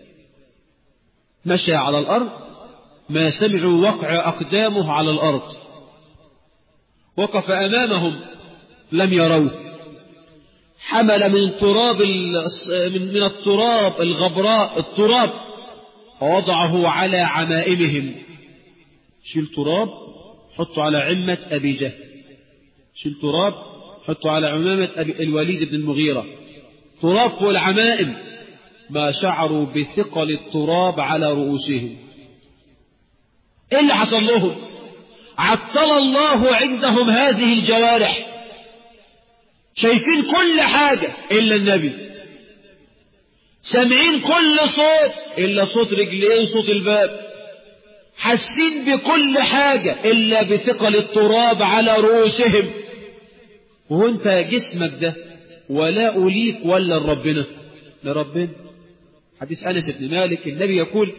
مشى على الأرض ما سمعوا وقع أقدامه على الأرض وقف أمامهم لم يروه حمل من تراب من التراب الغبراء التراب ووضعه على عمائمهم شيل تراب حطه على عمة أبي جهل شيل تراب حطه على عمامة أبي الوليد بن المغيرة تراب فوق العمائم ما شعروا بثقل التراب على رؤوسهم ايه اللي حصل لهم عطل الله عندهم هذه الجوارح شايفين كل حاجة إلا النبي سامعين كل صوت إلا صوت رجليه وصوت الباب حاسين بكل حاجة إلا بثقل التراب على رؤوسهم وانت جسمك ده ولا أوليك ولا لربنا لربنا حديث أنس بن مالك النبي يقول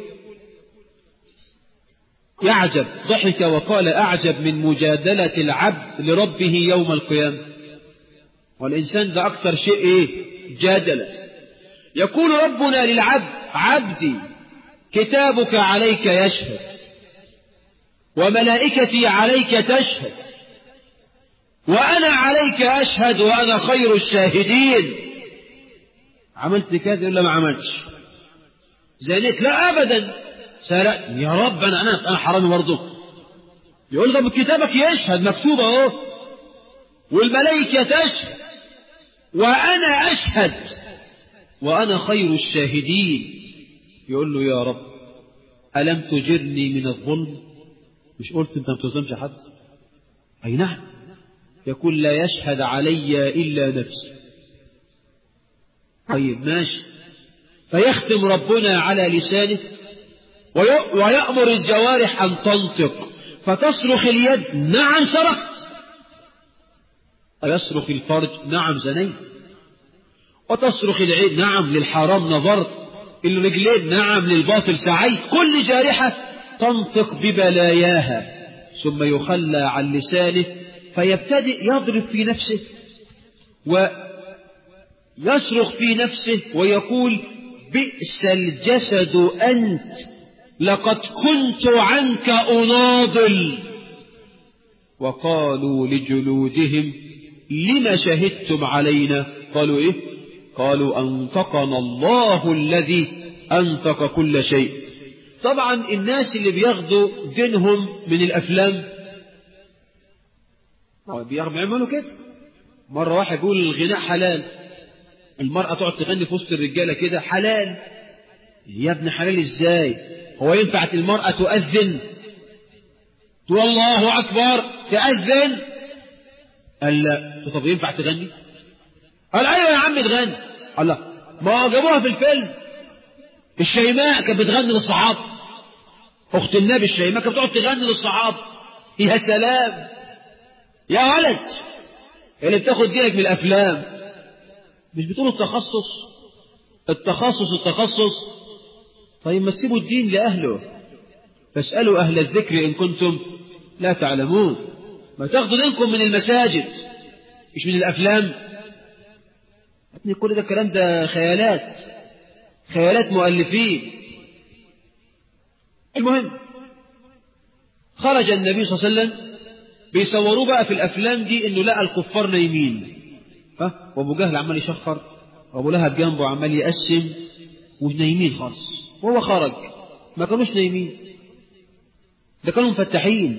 يعجب ضحك وقال أعجب من مجادلة العبد لربه يوم القيامة والإنسان ده أكثر شيء إيه جادلة يقول ربنا للعبد عبدي كتابك عليك يشهد وملائكتي عليك تشهد وأنا عليك أشهد وأنا خير الشاهدين عملت كذا ولا ما عملتش زنيت لا أبدا سرقت يا رب أنا أنا أنا حرامي برضه يقول طب كتابك يشهد مكتوب أهو والملائكة تشهد وأنا أشهد وأنا خير الشاهدين يقول له يا رب ألم تجرني من الظلم مش قلت أنت ما بتظلمش حد أي نعم يقول لا يشهد علي إلا نفسي طيب ماشي فيختم ربنا على لسانه ويأمر الجوارح أن تنطق فتصرخ اليد نعم سرقت ويصرخ الفرج نعم زنيت وتصرخ العين نعم للحرام نظرت الرجلين نعم للباطل سعيت كل جارحة تنطق ببلاياها ثم يخلى عن لسانه فيبتدئ يضرب في نفسه ويصرخ في نفسه ويقول بئس الجسد أنت لقد كنت عنك أناضل وقالوا لجلودهم لم شهدتم علينا قالوا إيه قالوا أنطقنا الله الذي أنطق كل شيء طبعا الناس اللي بياخدوا دينهم من الأفلام بيعملوا كده مرة واحد يقول الغناء حلال المرأة تقعد تغني في وسط الرجالة كده حلال يا ابن حلال ازاي هو ينفع المرأة تؤذن تقول الله أكبر تأذن قال لا طب ينفع تغني قال ايوه يا عم تغني قال لا ما جابوها في الفيلم الشيماء كانت بتغني للصحابه اخت النبي الشيماء كانت بتقعد تغني للصحابه يا سلام يا ولد اللي بتاخد دينك من الافلام مش بتقولوا التخصص التخصص التخصص طيب ما تسيبوا الدين لأهله فاسألوا أهل الذكر إن كنتم لا تعلمون ما تاخدوا دينكم من المساجد مش من الأفلام ابني كل ده الكلام ده خيالات خيالات مؤلفين المهم خرج النبي صلى الله عليه وسلم بيصوروه بقى في الأفلام دي إنه لقى الكفار نايمين ها وأبو جهل عمال يشخر وأبو لهب جنبه عمال يقسم ونايمين خالص وهو خرج ما كانوش نايمين ده كانوا مفتحين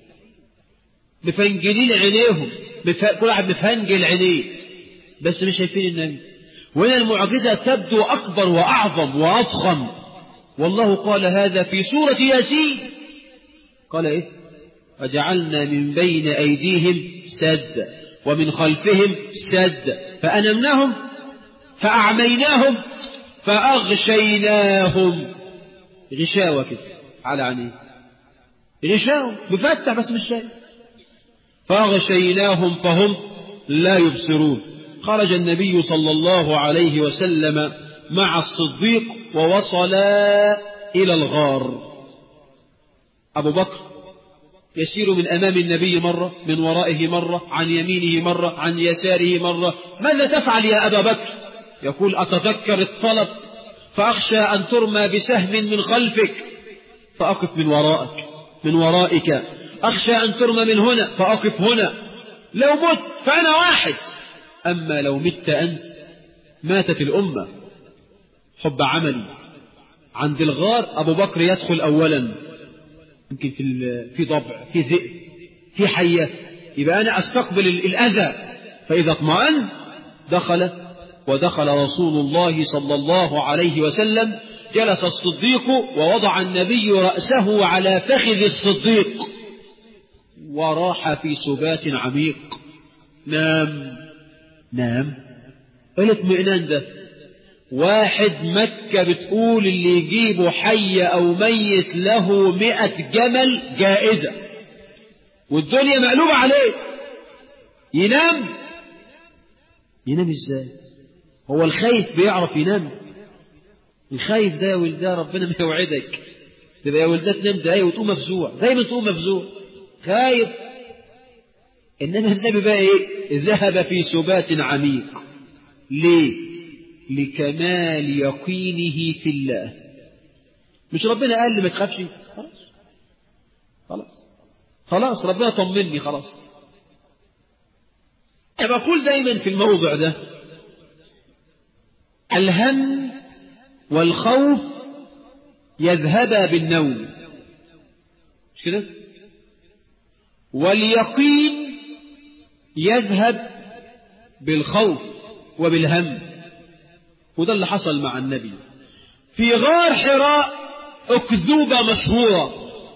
مفنجلين عينيهم مف... كل واحد مفنجل عينيه بس مش شايفين النبي وهنا المعجزة تبدو أكبر وأعظم وأضخم والله قال هذا في سورة ياسين قال إيه وجعلنا من بين أيديهم سد ومن خلفهم سد فأنمناهم فأعميناهم فأغشيناهم غشاوة كده على عينيه غشاوة بفتح بس مش شايف فأغشيناهم فهم لا يبصرون خرج النبي صلى الله عليه وسلم مع الصديق ووصلا إلى الغار أبو بكر يسير من أمام النبي مرة من ورائه مرة عن يمينه مرة عن يساره مرة ماذا تفعل يا أبا بكر يقول أتذكر الطلب فأخشى أن ترمى بسهم من خلفك فأقف من ورائك من ورائك أخشى أن ترمى من هنا فأقف هنا لو مت فأنا واحد أما لو مت أنت ماتت الأمة حب عملي عند الغار أبو بكر يدخل أولا يمكن في في ضبع في ذئب في حية يبقى أنا أستقبل الأذى فإذا اطمأن دخل ودخل رسول الله صلى الله عليه وسلم جلس الصديق ووضع النبي رأسه على فخذ الصديق وراح في سبات عميق نام نام الاطمئنان ده واحد مكة بتقول اللي يجيبه حي أو ميت له مئة جمل جائزة والدنيا مقلوبة عليه ينام ينام ازاي هو الخايف بيعرف ينام الخايف ده يا ولدان ربنا ما يوعدك تبقى يا ولدان تنام دقايق وتقوم مفزوع دايما تقوم مفزوع خايف إنما النبي بقى إيه ذهب في سبات عميق ليه لكمال يقينه في الله مش ربنا قال لي ما تخافش خلاص خلاص خلاص ربنا طمني خلاص أنا بقول دايما في الموضع ده الهم والخوف يذهبا بالنوم مش كده واليقين يذهب بالخوف وبالهم وده اللي حصل مع النبي في غار حراء أكذوبة مشهورة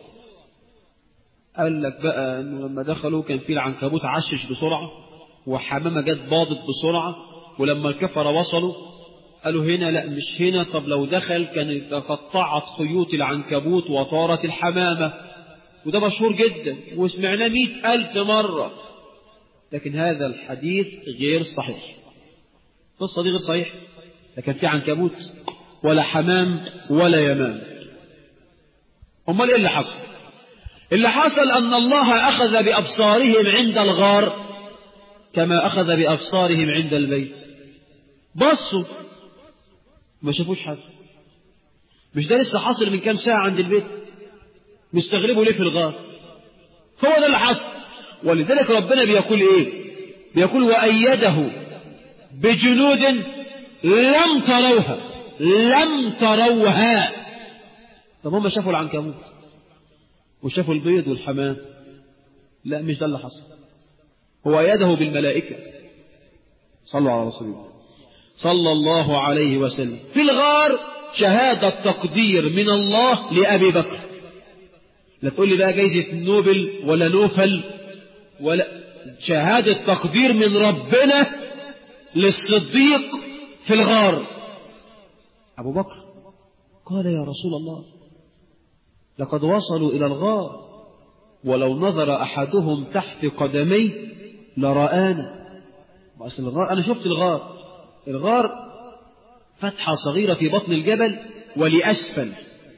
قال لك بقى انه لما دخلوا كان في العنكبوت عشش بسرعة وحمامة جت باضت بسرعة ولما الكفر وصلوا قالوا هنا لا مش هنا طب لو دخل كانت تقطعت خيوط العنكبوت وطارت الحمامة وده مشهور جدا وسمعناه مئة ألف مرة لكن هذا الحديث غير صحيح القصة دي غير صحيح لكن في عنكبوت ولا حمام ولا يمام أمال إيه اللي حصل اللي حصل أن الله أخذ بأبصارهم عند الغار كما أخذ بأبصارهم عند البيت بصوا ما شافوش حد مش ده لسه حاصل من كام ساعة عند البيت مستغربوا ليه في الغار هو ده اللي حصل ولذلك ربنا بيقول ايه بيقول وأيده بجنود لم تروها لم تروها طب هم شافوا العنكبوت وشافوا البيض والحمام لا مش ده اللي حصل هو أيده بالملائكة صلوا على رسول الله صلى الله عليه وسلم في الغار شهادة تقدير من الله لأبي بكر لا تقول لي بقى جايزة نوبل ولا نوفل ولا شهادة تقدير من ربنا للصديق في الغار أبو بكر قال يا رسول الله لقد وصلوا إلى الغار ولو نظر أحدهم تحت قدمي لرآنا أصل الغار أنا شفت الغار الغار فتحة صغيرة في بطن الجبل ولأسفل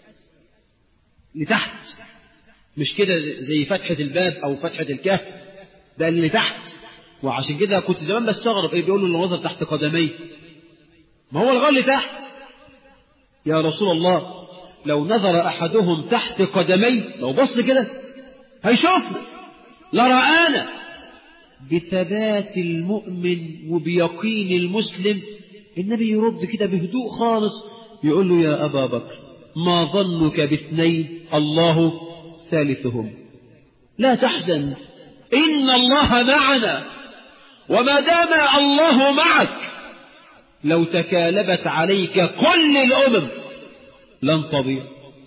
لتحت مش كده زي فتحة الباب أو فتحة الكهف ده اللي تحت وعشان كده كنت زمان بستغرب ايه بيقولوا اللي نظر تحت قدمي ما هو الغار اللي تحت يا رسول الله لو نظر أحدهم تحت قدمي لو بص كده هيشوفنا لرآنا بثبات المؤمن وبيقين المسلم النبي يرد كده بهدوء خالص يقول له يا أبا بكر ما ظنك باثنين الله ثالثهم لا تحزن إن الله معنا وما دام الله معك لو تكالبت عليك كل الأمم لن تضيع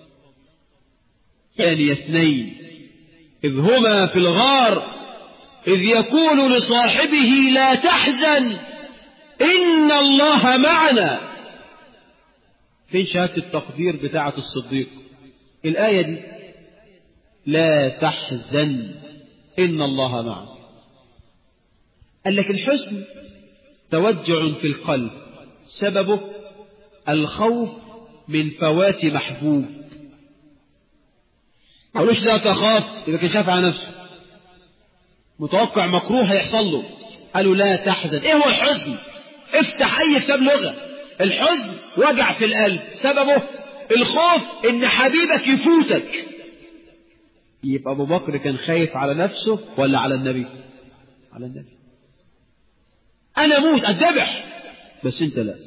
ثاني اثنين إذ هما في الغار إذ يقول لصاحبه لا تحزن إن الله معنا فين شهادة التقدير بتاعة الصديق الآية دي لا تحزن إن الله معنا قال لك الحزن توجع في القلب سببه الخوف من فوات محبوب قالوش لا تخاف يبقى كان شاف على نفسه متوقع مكروه هيحصل له قالوا لا تحزن ايه هو الحزن افتح اي كتاب لغه الحزن وجع في القلب سببه الخوف ان حبيبك يفوتك يبقى ابو بكر كان خايف على نفسه ولا على النبي على النبي انا اموت اتذبح بس انت لا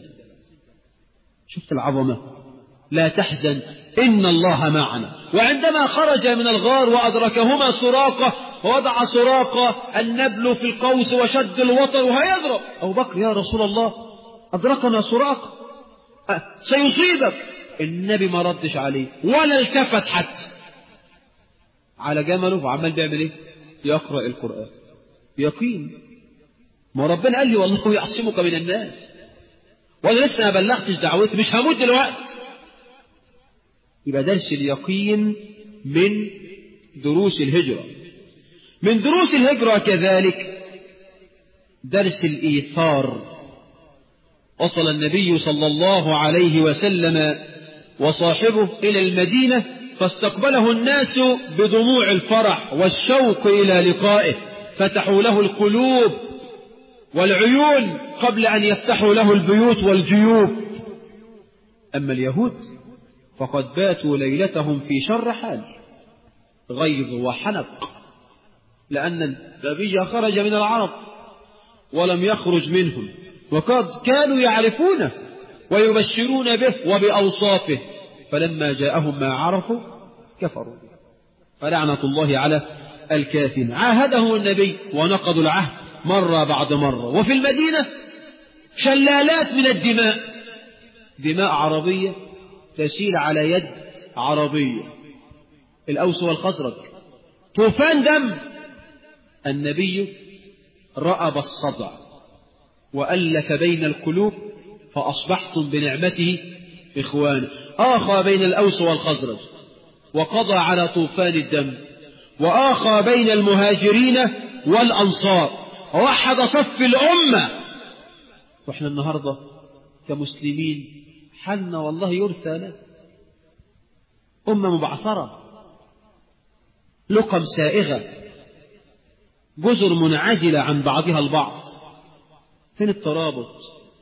شفت العظمه لا تحزن إن الله معنا وعندما خرج من الغار وأدركهما سراقة ووضع سراقة النبل في القوس وشد الوتر وهيضرب أبو بكر يا رسول الله أدركنا سراقة أه سيصيبك النبي ما ردش عليه ولا التفت حتى على جمله وعمال بيعمل ايه يقرأ القرآن يقين ما ربنا قال لي والله يعصمك من الناس وانا لسه ما بلغتش دعوتي مش هموت دلوقتي يبقى درس اليقين من دروس الهجرة من دروس الهجرة كذلك درس الإيثار وصل النبي صلى الله عليه وسلم وصاحبه إلى المدينة فاستقبله الناس بدموع الفرح والشوق إلى لقائه فتحوا له القلوب والعيون قبل أن يفتحوا له البيوت والجيوب أما اليهود فقد باتوا ليلتهم في شر حال غيظ وحنق لأن النبي خرج من العرب ولم يخرج منهم وقد كانوا يعرفونه ويبشرون به وبأوصافه فلما جاءهم ما عرفوا كفروا به فلعنة الله على الكافرين عاهدهم النبي ونقضوا العهد مرة بعد مرة وفي المدينة شلالات من الدماء دماء عربية تسيل على يد عربية الأوس والخزرج طوفان دم النبي رأب الصدع وألف بين القلوب فأصبحتم بنعمته إخوانا آخى بين الأوس والخزرج وقضى على طوفان الدم وآخى بين المهاجرين والأنصار ووحد صف الأمة وإحنا النهاردة كمسلمين حالنا والله يرثى له أمة مبعثرة لقم سائغة جزر منعزلة عن بعضها البعض فين الترابط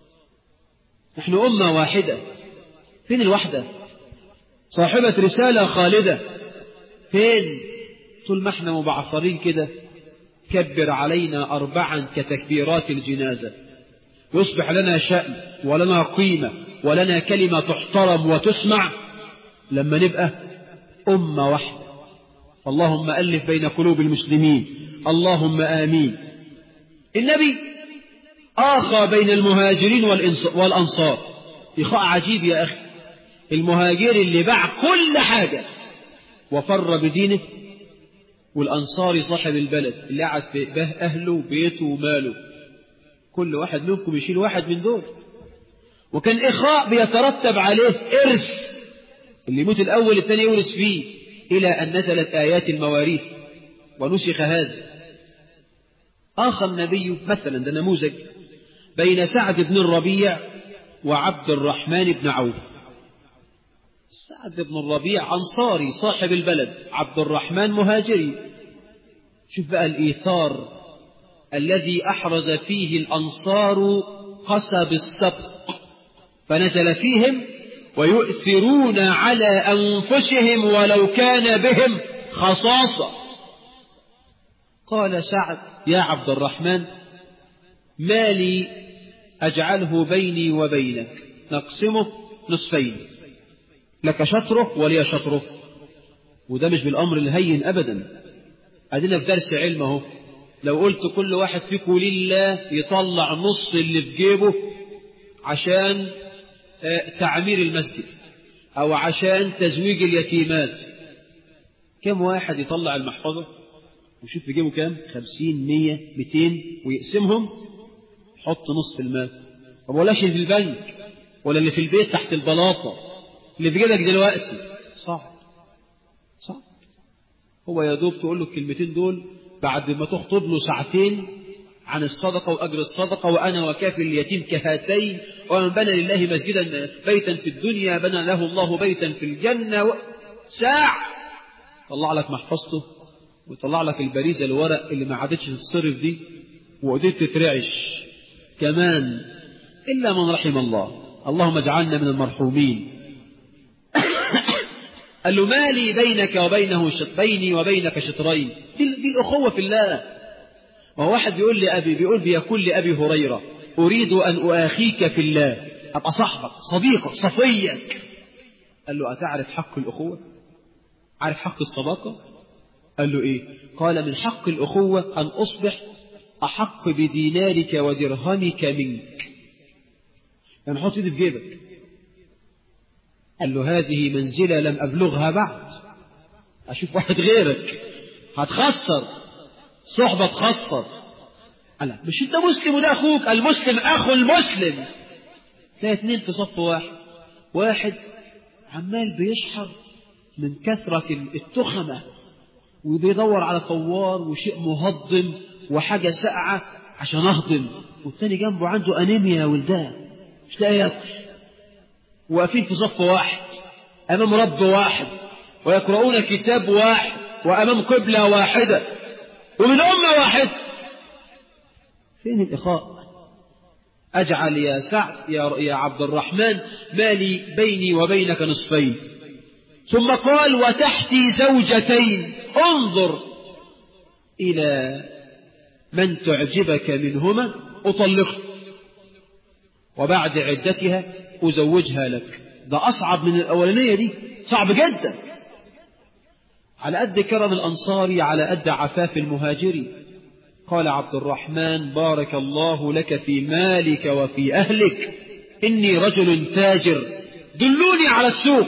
نحن أمة واحدة فين الوحدة صاحبة رسالة خالدة فين طول ما احنا مبعثرين كده كبر علينا أربعا كتكبيرات الجنازة يصبح لنا شأن ولنا قيمة ولنا كلمة تحترم وتسمع لما نبقى أمة واحدة اللهم ألف بين قلوب المسلمين اللهم آمين النبي آخى بين المهاجرين والأنصار إخاء عجيب يا أخي المهاجر اللي باع كل حاجة وفر بدينه والأنصاري صاحب البلد اللي قاعد في به أهله وبيته وماله كل واحد منكم يشيل واحد من دول وكان إخاء بيترتب عليه إرث اللي يموت الأول الثاني يورث فيه إلى أن نزلت آيات المواريث ونسخ هذا آخى النبي مثلا ده نموذج بين سعد بن الربيع وعبد الرحمن بن عوف سعد بن الربيع أنصاري صاحب البلد عبد الرحمن مهاجري شوف بقى الإيثار الذي أحرز فيه الأنصار قصب السبق فنزل فيهم ويؤثرون على أنفسهم ولو كان بهم خصاصة قال سعد يا عبد الرحمن ما لي أجعله بيني وبينك نقسمه نصفين لك شطره ولي شطره وده مش بالأمر الهين أبدا أدينا في درس علم اهو لو قلت كل واحد فيكم لله يطلع نص اللي في جيبه عشان تعمير المسجد أو عشان تزويج اليتيمات كم واحد يطلع المحفظة ويشوف في جيبه كام خمسين مية ميتين ويقسمهم يحط نص في المال طب ولاش اللي في البنك ولا اللي في البيت تحت البلاطة اللي في جيبك دلوقتي صعب صعب هو يا دوب تقول له الكلمتين دول بعد ما تخطب له ساعتين عن الصدقة وأجر الصدقة وأنا وكافل اليتيم كهاتين ومن بنى لله مسجدا بيتا في الدنيا بنى له الله بيتا في الجنة و... ساعة طلع لك محفظته ويطلع لك البريزة الورق اللي ما عادتش تتصرف دي وقدرت تترعش كمان إلا من رحم الله اللهم اجعلنا من المرحومين قال له ما لي بينك وبينه شط بيني وبينك شطرين دي, دي الأخوة في الله وهو واحد بيقول لي أبي بيقول بيقول لأبي هريرة أريد أن أؤاخيك في الله أبقى صاحبك صديقك صفيك قال له أتعرف حق الأخوة عارف حق الصداقة قال له إيه قال من حق الأخوة أن أصبح أحق بدينارك ودرهمك منك يعني حط ايدي في جيبك قال له هذه منزلة لم أبلغها بعد أشوف واحد غيرك هتخسر صحبة تخسر ألا مش أنت مسلم وده أخوك المسلم أخو المسلم تلاقي اتنين في صف واحد واحد عمال بيشحر من كثرة التخمة وبيدور على فوار وشيء مهضم وحاجة ساقعة عشان أهضم والتاني جنبه عنده أنيميا يا ولدان مش لاقي ياكل واقفين في صف واحد أمام رب واحد ويقرؤون كتاب واحد وأمام قبلة واحدة ومن أمة واحدة فين الإخاء أجعل يا سعد يا, يا عبد الرحمن مالي بيني وبينك نصفين ثم قال وتحتي زوجتين انظر إلى من تعجبك منهما أطلقه وبعد عدتها أزوجها لك ده أصعب من الأولانية دي صعب جدا على قد كرم الأنصاري على قد عفاف المهاجري قال عبد الرحمن بارك الله لك في مالك وفي أهلك إني رجل تاجر دلوني على السوق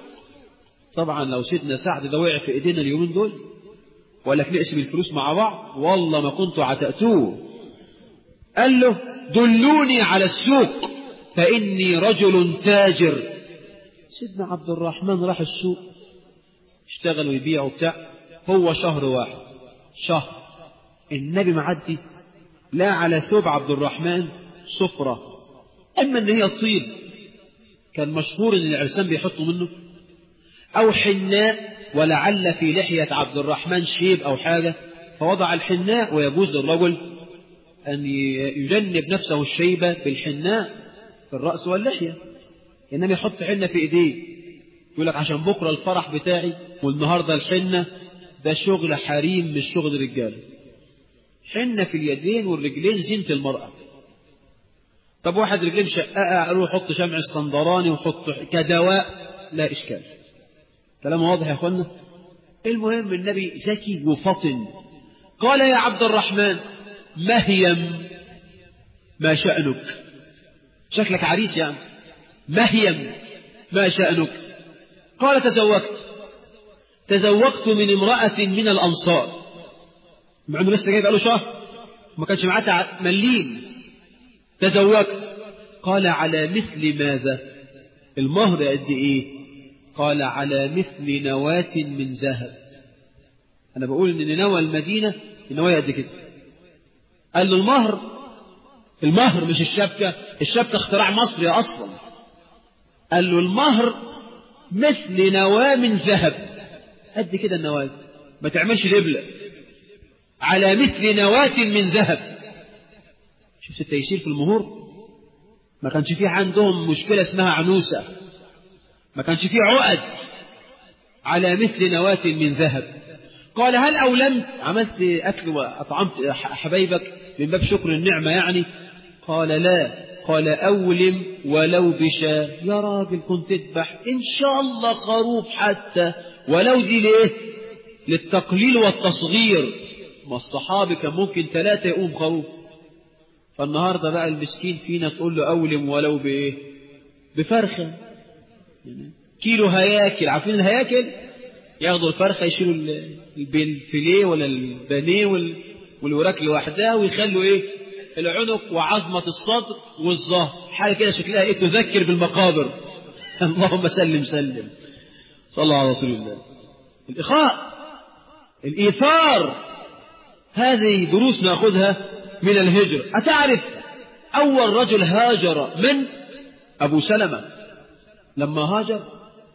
طبعا لو سيدنا سعد ده وقع في إيدينا اليومين دول ولا نقسم الفلوس مع بعض والله ما كنتوا عتأتوه قال له دلوني على السوق فإني رجل تاجر سيدنا عبد الرحمن راح السوق اشتغل ويبيع وبتاع هو شهر واحد شهر النبي معدي لا على ثوب عبد الرحمن صفرة أما إن هي طيب كان مشهور إن العرسان بيحطوا منه أو حناء ولعل في لحية عبد الرحمن شيب أو حاجة فوضع الحناء ويجوز للرجل أن يجنب نفسه الشيبة بالحناء في الرأس واللحية إنما يحط حنة في إيديه يقول لك عشان بكرة الفرح بتاعي والنهاردة الحنة ده شغل حريم مش شغل رجال حنة في اليدين والرجلين زينة المرأة طب واحد رجلين شقاقة قالوا حط شمع اسكندراني وحط كدواء لا إشكال كلام واضح يا أخوانا المهم النبي ذكي وفطن قال يا عبد الرحمن مهيم ما شأنك شكلك عريس يعني مهيم ما شأنك قال تزوجت تزوجت من امرأة من الأنصار مع انه لسه جاي بقاله شهر ما كانش معاه تع- مليم تزوجت قال على مثل ماذا المهر قد ايه قال على مثل نواة من ذهب انا بقول ان نوى المدينة النواة قد كده قال له المهر المهر مش الشبكة الشبكة اختراع مصري اصلا قال له المهر مثل نواة من ذهب قد كده النواة ما تعملش دبلة على مثل نواة من ذهب شوف التيسير في المهور ما كانش فيه عندهم مشكلة اسمها عنوسة ما كانش فيه عقد على مثل نواة من ذهب قال هل أولمت عملت أكل وأطعمت حبايبك من باب شكر النعمة يعني قال لا قال أولم ولو بشاة يا راجل كنت تذبح إن شاء الله خروف حتى ولو دي ليه للتقليل والتصغير ما الصحابي كان ممكن ثلاثة يقوم خروف فالنهاردة بقى المسكين فينا تقول له أولم ولو بإيه بفرخة يعني كيلو هياكل عارفين الهياكل ياخدوا الفرخة يشيلوا ال- الفيليه ولا البانيه وال- والوراك لوحدها ويخلوا ايه العنق وعظمة الصدر والظهر حاجة كده شكلها ايه تذكر بالمقابر اللهم سلم سلم صلى الله على رسول الله الإخاء الإيثار هذه دروس نأخذها من الهجرة أتعرف أول رجل هاجر من أبو سلمة لما هاجر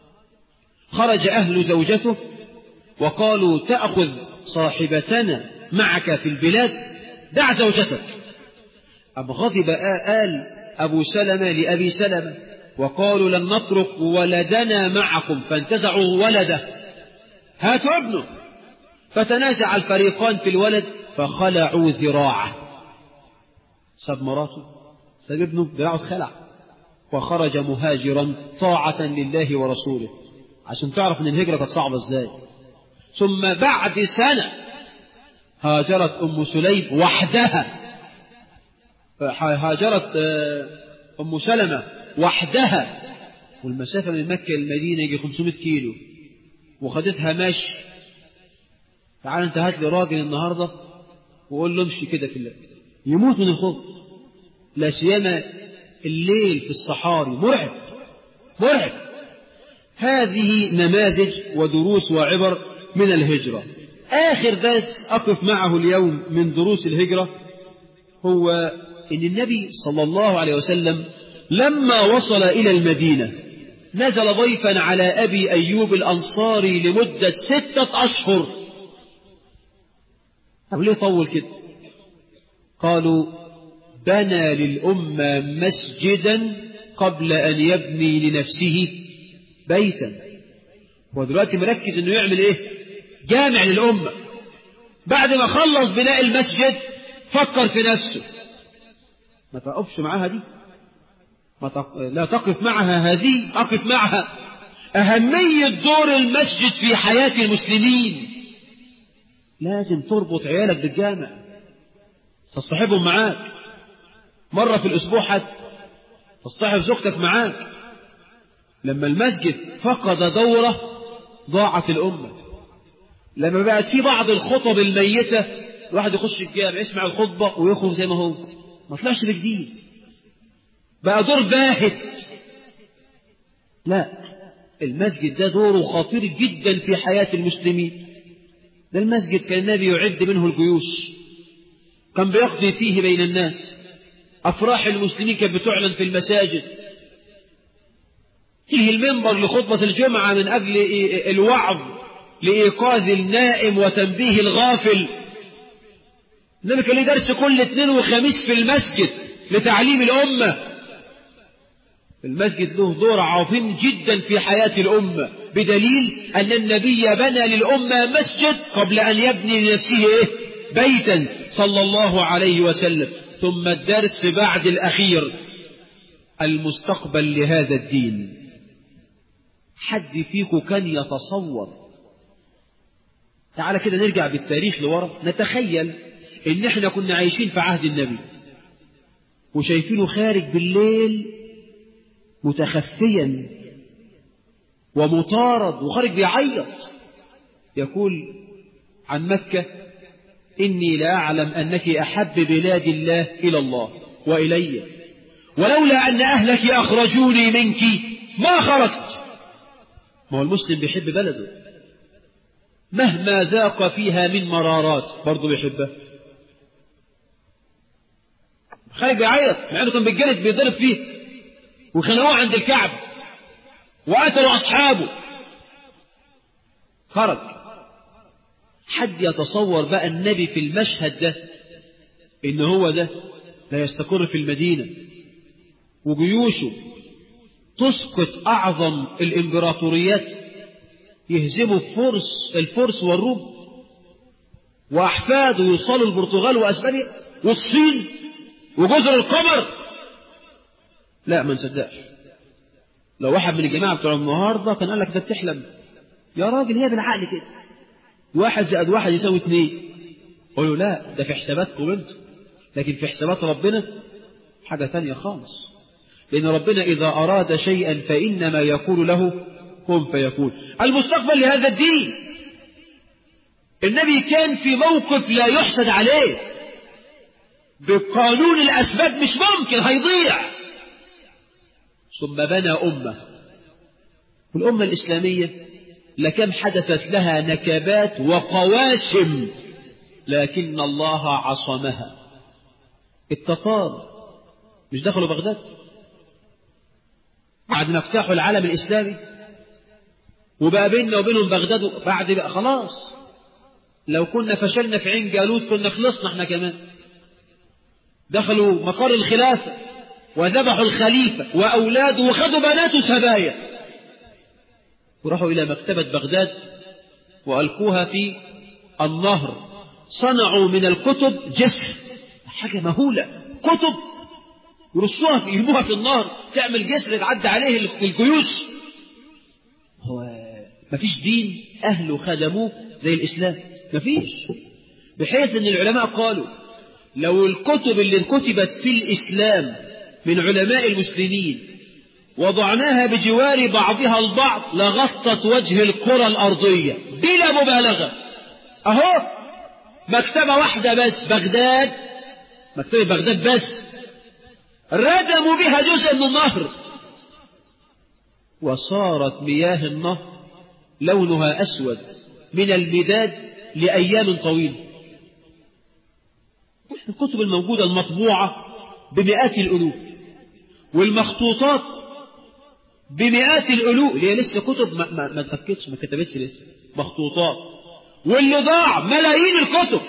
خرج أهل زوجته وقالوا تأخذ صاحبتنا معك في البلاد دع زوجتك أم غضب آل أبو سلمة لأبي سلمة وقالوا لن نترك ولدنا معكم فانتزعوا ولده هاتوا ابنه فتنازع الفريقان في الولد فخلعوا ذراعه ساب مراته ساب ابنه ذراعه خلع وخرج مهاجرا طاعة لله ورسوله عشان تعرف ان الهجرة كانت صعبة ازاي ثم بعد سنة هاجرت ام سليم وحدها هاجرت آه، ام سلمة وحدها والمسافة من مكة للمدينة يجي 500 كيلو وخدتها مشي تعال انت هات لي راجل النهارده وقول له امشي كده في الليل يموت من الخوف لا سيما الليل في الصحاري مرعب مرعب هذه نماذج ودروس وعبر من الهجرة آخر درس أقف معه اليوم من دروس الهجرة هو إن النبي صلى الله عليه وسلم لما وصل إلى المدينة نزل ضيفا على أبي أيوب الأنصاري لمدة ستة أشهر طب ليه طول كده قالوا بنى للأمة مسجدا قبل أن يبني لنفسه بيتا هو دلوقتي مركز انه يعمل ايه جامع للأمة بعد ما خلص بناء المسجد فكر في نفسه ما تقفش معاها دي ما تق... لا تقف معها هذه أقف معها أهمية دور المسجد في حياة المسلمين لازم تربط عيالك بالجامع تصطحبهم معاك مرة في الأسبوع حتى تصطحب زوجتك معاك لما المسجد فقد دوره ضاعت الأمة لما بقت في بعض الخطب الميتة الواحد يخش الجامع يسمع الخطبة ويخرج زي ما هو ما طلعش بجديد بقى دور باهت لا المسجد ده دوره خطير جدا في حياة المسلمين ده المسجد كان النبي يعد منه الجيوش كان بيقضي فيه بين الناس أفراح المسلمين كانت بتعلن في المساجد فيه المنبر لخطبة الجمعة من أجل الوعظ لإيقاظ النائم وتنبيه الغافل النبي كان ليه درس كل اثنين وخميس في المسجد لتعليم الأمة المسجد له دور عظيم جدا في حياة الأمة بدليل أن النبي بنى للأمة مسجد قبل أن يبني لنفسه إيه؟ بيتا صلى الله عليه وسلم ثم الدرس بعد الأخير المستقبل لهذا الدين حد فيكم كان يتصور تعالى كده نرجع بالتاريخ لورا نتخيل ان احنا كنا عايشين في عهد النبي وشايفينه خارج بالليل متخفيا ومطارد وخارج بيعيط يقول عن مكة إني لا أعلم أنك أحب بلاد الله إلى الله وإلي ولولا أن أهلك أخرجوني منك ما خرجت ما هو المسلم بيحب بلده مهما ذاق فيها من مرارات برضه بيحبها خارج بيعيط مع انه كان بالجلد بيضرب فيه وخنقوه عند الكعب وقتلوا اصحابه خرج حد يتصور بقى النبي في المشهد ده ان هو ده لا يستقر في المدينه وجيوشه تسقط اعظم الامبراطوريات يهزموا فرس الفرس والروم واحفاده يوصلوا البرتغال واسبانيا والصين وجزر القمر لا ما نصدقش لو واحد من الجماعه بتوع النهارده كان قال لك ده بتحلم يا راجل هي بالعقل كده واحد زائد واحد يساوي اثنين قولوا لا ده في حساباتكم انتوا لكن في حسابات ربنا حاجه ثانيه خالص لان ربنا اذا اراد شيئا فانما يقول له كن فيكون المستقبل لهذا الدين النبي كان في موقف لا يحسد عليه بقانون الأسباب مش ممكن هيضيع ثم بنى أمة والأمة الإسلامية لكم حدثت لها نكبات وقواسم لكن الله عصمها التتار مش دخلوا بغداد بعد ما افتحوا العالم الإسلامي وبقى بيننا وبينهم بغداد بعد بقى خلاص لو كنا فشلنا في عين جالوت كنا خلصنا احنا كمان دخلوا مقر الخلافة وذبحوا الخليفة وأولاده وخذوا بناته سبايا وراحوا إلى مكتبة بغداد وألقوها في النهر صنعوا من الكتب جسر حاجة مهولة كتب يرصوها في يرموها في النهر تعمل جسر يتعدى عليه الجيوش هو مفيش دين أهله خدموه زي الإسلام مفيش بحيث أن العلماء قالوا لو الكتب اللي كتبت في الإسلام من علماء المسلمين وضعناها بجوار بعضها البعض لغطت وجه الكرة الأرضية بلا مبالغة أهو مكتبة واحدة بس بغداد مكتبة بغداد بس ردموا بها جزء من النهر وصارت مياه النهر لونها أسود من المداد لأيام طويلة الكتب الموجودة المطبوعة بمئات الألوف والمخطوطات بمئات الألوف اللي هي لسه كتب ما, ما, ما تفكتش ما كتبتش لسه مخطوطات واللي ضاع ملايين الكتب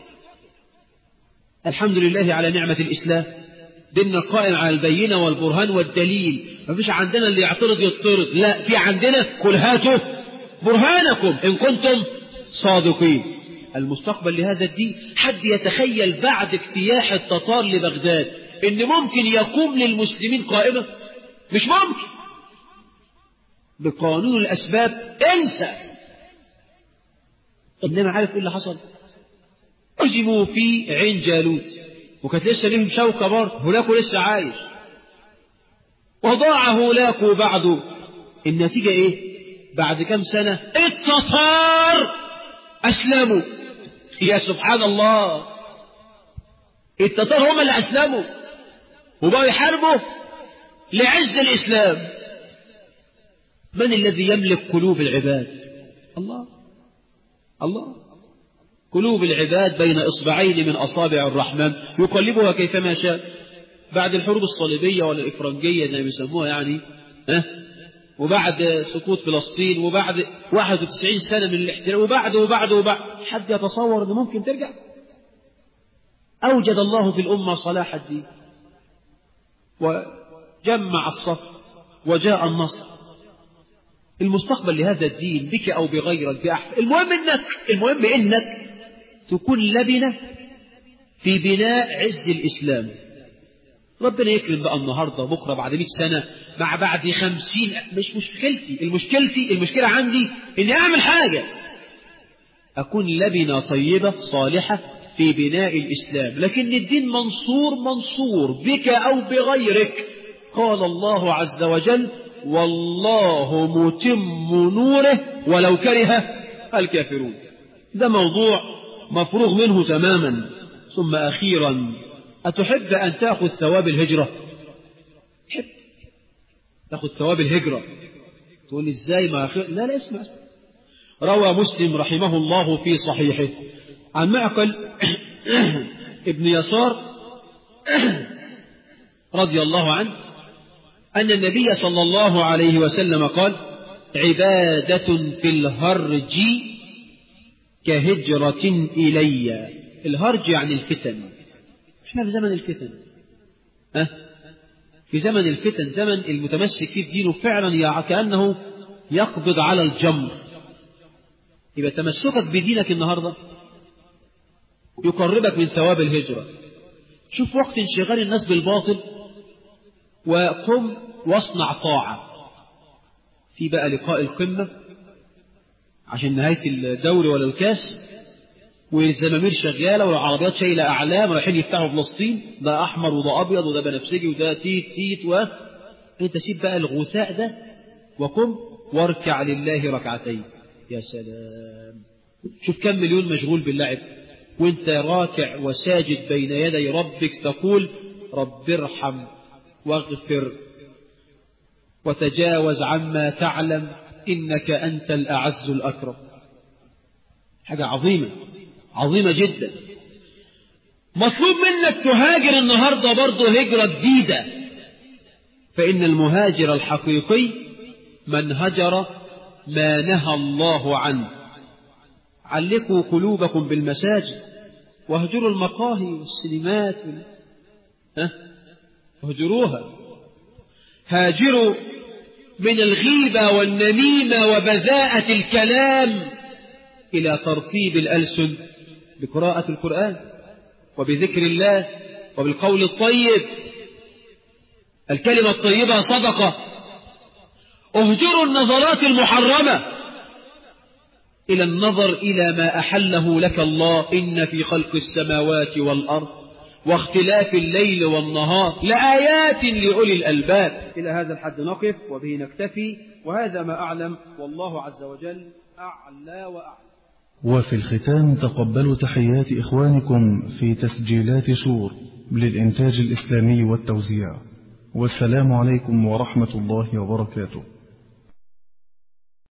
الحمد لله على نعمة الإسلام ديننا قائم على البينة والبرهان والدليل ما فيش عندنا اللي يعترض يضطرد لا في عندنا قل هاتوا برهانكم إن كنتم صادقين المستقبل لهذا الدين حد يتخيل بعد اجتياح التتار لبغداد ان ممكن يقوم للمسلمين قائمة مش ممكن بقانون الأسباب انسى إنما عارف إيه اللي حصل هزموا في عين جالوت وكانت لسه لهم شوكة برضه هولاكو لسه عايش وضاع هولاكو بعده النتيجة إيه بعد كم سنة التتار أسلموا يا سبحان الله التتار هم اللي أسلموا وبقوا يحاربوا لعز الإسلام من الذي يملك قلوب العباد الله الله قلوب العباد بين إصبعين من أصابع الرحمن يقلبها كيفما شاء بعد الحروب الصليبية ولا الإفرنجية زي ما بيسموها يعني أه؟ وبعد سقوط فلسطين وبعد 91 سنة من الاحتلال وبعد وبعد وبعد حد يتصور أنه ممكن ترجع أوجد الله في الأمة صلاح الدين وجمع الصف وجاء النصر المستقبل لهذا الدين بك أو بغيرك بأحسن المهم إنك المهم إنك تكون لبنة في بناء عز الإسلام ربنا يكرم بقى النهاردة بكرة بعد 100 سنة مع بعد 50 مش مشكلتي المشكلتي المشكلة عندي إني أعمل حاجة أكون لبنة طيبة صالحة في بناء الإسلام لكن الدين منصور منصور بك أو بغيرك قال الله عز وجل والله متم نوره ولو كره الكافرون ده موضوع مفروغ منه تماما ثم أخيرا أتحب أن تأخذ ثواب الهجرة تحب تأخذ ثواب الهجرة تقول لي إزاي ما أخير لا لا اسمع روى مسلم رحمه الله في صحيحه عن معقل ابن يسار رضي الله عنه أن النبي صلى الله عليه وسلم قال عبادة في الهرج كهجرة إلي الهرج يعني الفتن احنا في زمن الفتن أه؟ في زمن الفتن زمن المتمسك فيه دينه فعلا كأنه يقبض على الجمر يبقى تمسكك بدينك النهاردة يقربك من ثواب الهجرة شوف وقت انشغال الناس بالباطل وقم واصنع طاعة في بقى لقاء القمة عشان نهاية الدوري ولا الكاس والزمامير شغالة والعربيات شايلة أعلام رايحين يفتحوا فلسطين ده أحمر وده أبيض وده بنفسجي وده تيت تيت و أنت سيب بقى الغثاء ده وقم واركع لله ركعتين يا سلام شوف كم مليون مشغول باللعب وانت راكع وساجد بين يدي ربك تقول رب ارحم واغفر وتجاوز عما تعلم إنك أنت الأعز الأكرم حاجة عظيمة عظيمة جدا مطلوب منك تهاجر النهاردة برضه هجرة جديدة فإن المهاجر الحقيقي من هجر ما نهى الله عنه علقوا قلوبكم بالمساجد واهجروا المقاهي والسينمات وال... ها اهجروها هاجروا من الغيبة والنميمة وبذاءة الكلام إلى ترطيب الألسن بقراءة القرآن وبذكر الله وبالقول الطيب الكلمة الطيبة صدقة اهجروا النظرات المحرمة إلى النظر إلى ما أحله لك الله إن في خلق السماوات والأرض واختلاف الليل والنهار لآيات لأولي الألباب إلى هذا الحد نقف وبه نكتفي وهذا ما أعلم والله عز وجل أعلى وأعلم وفي الختام تقبلوا تحيات إخوانكم في تسجيلات شور للإنتاج الإسلامي والتوزيع والسلام عليكم ورحمة الله وبركاته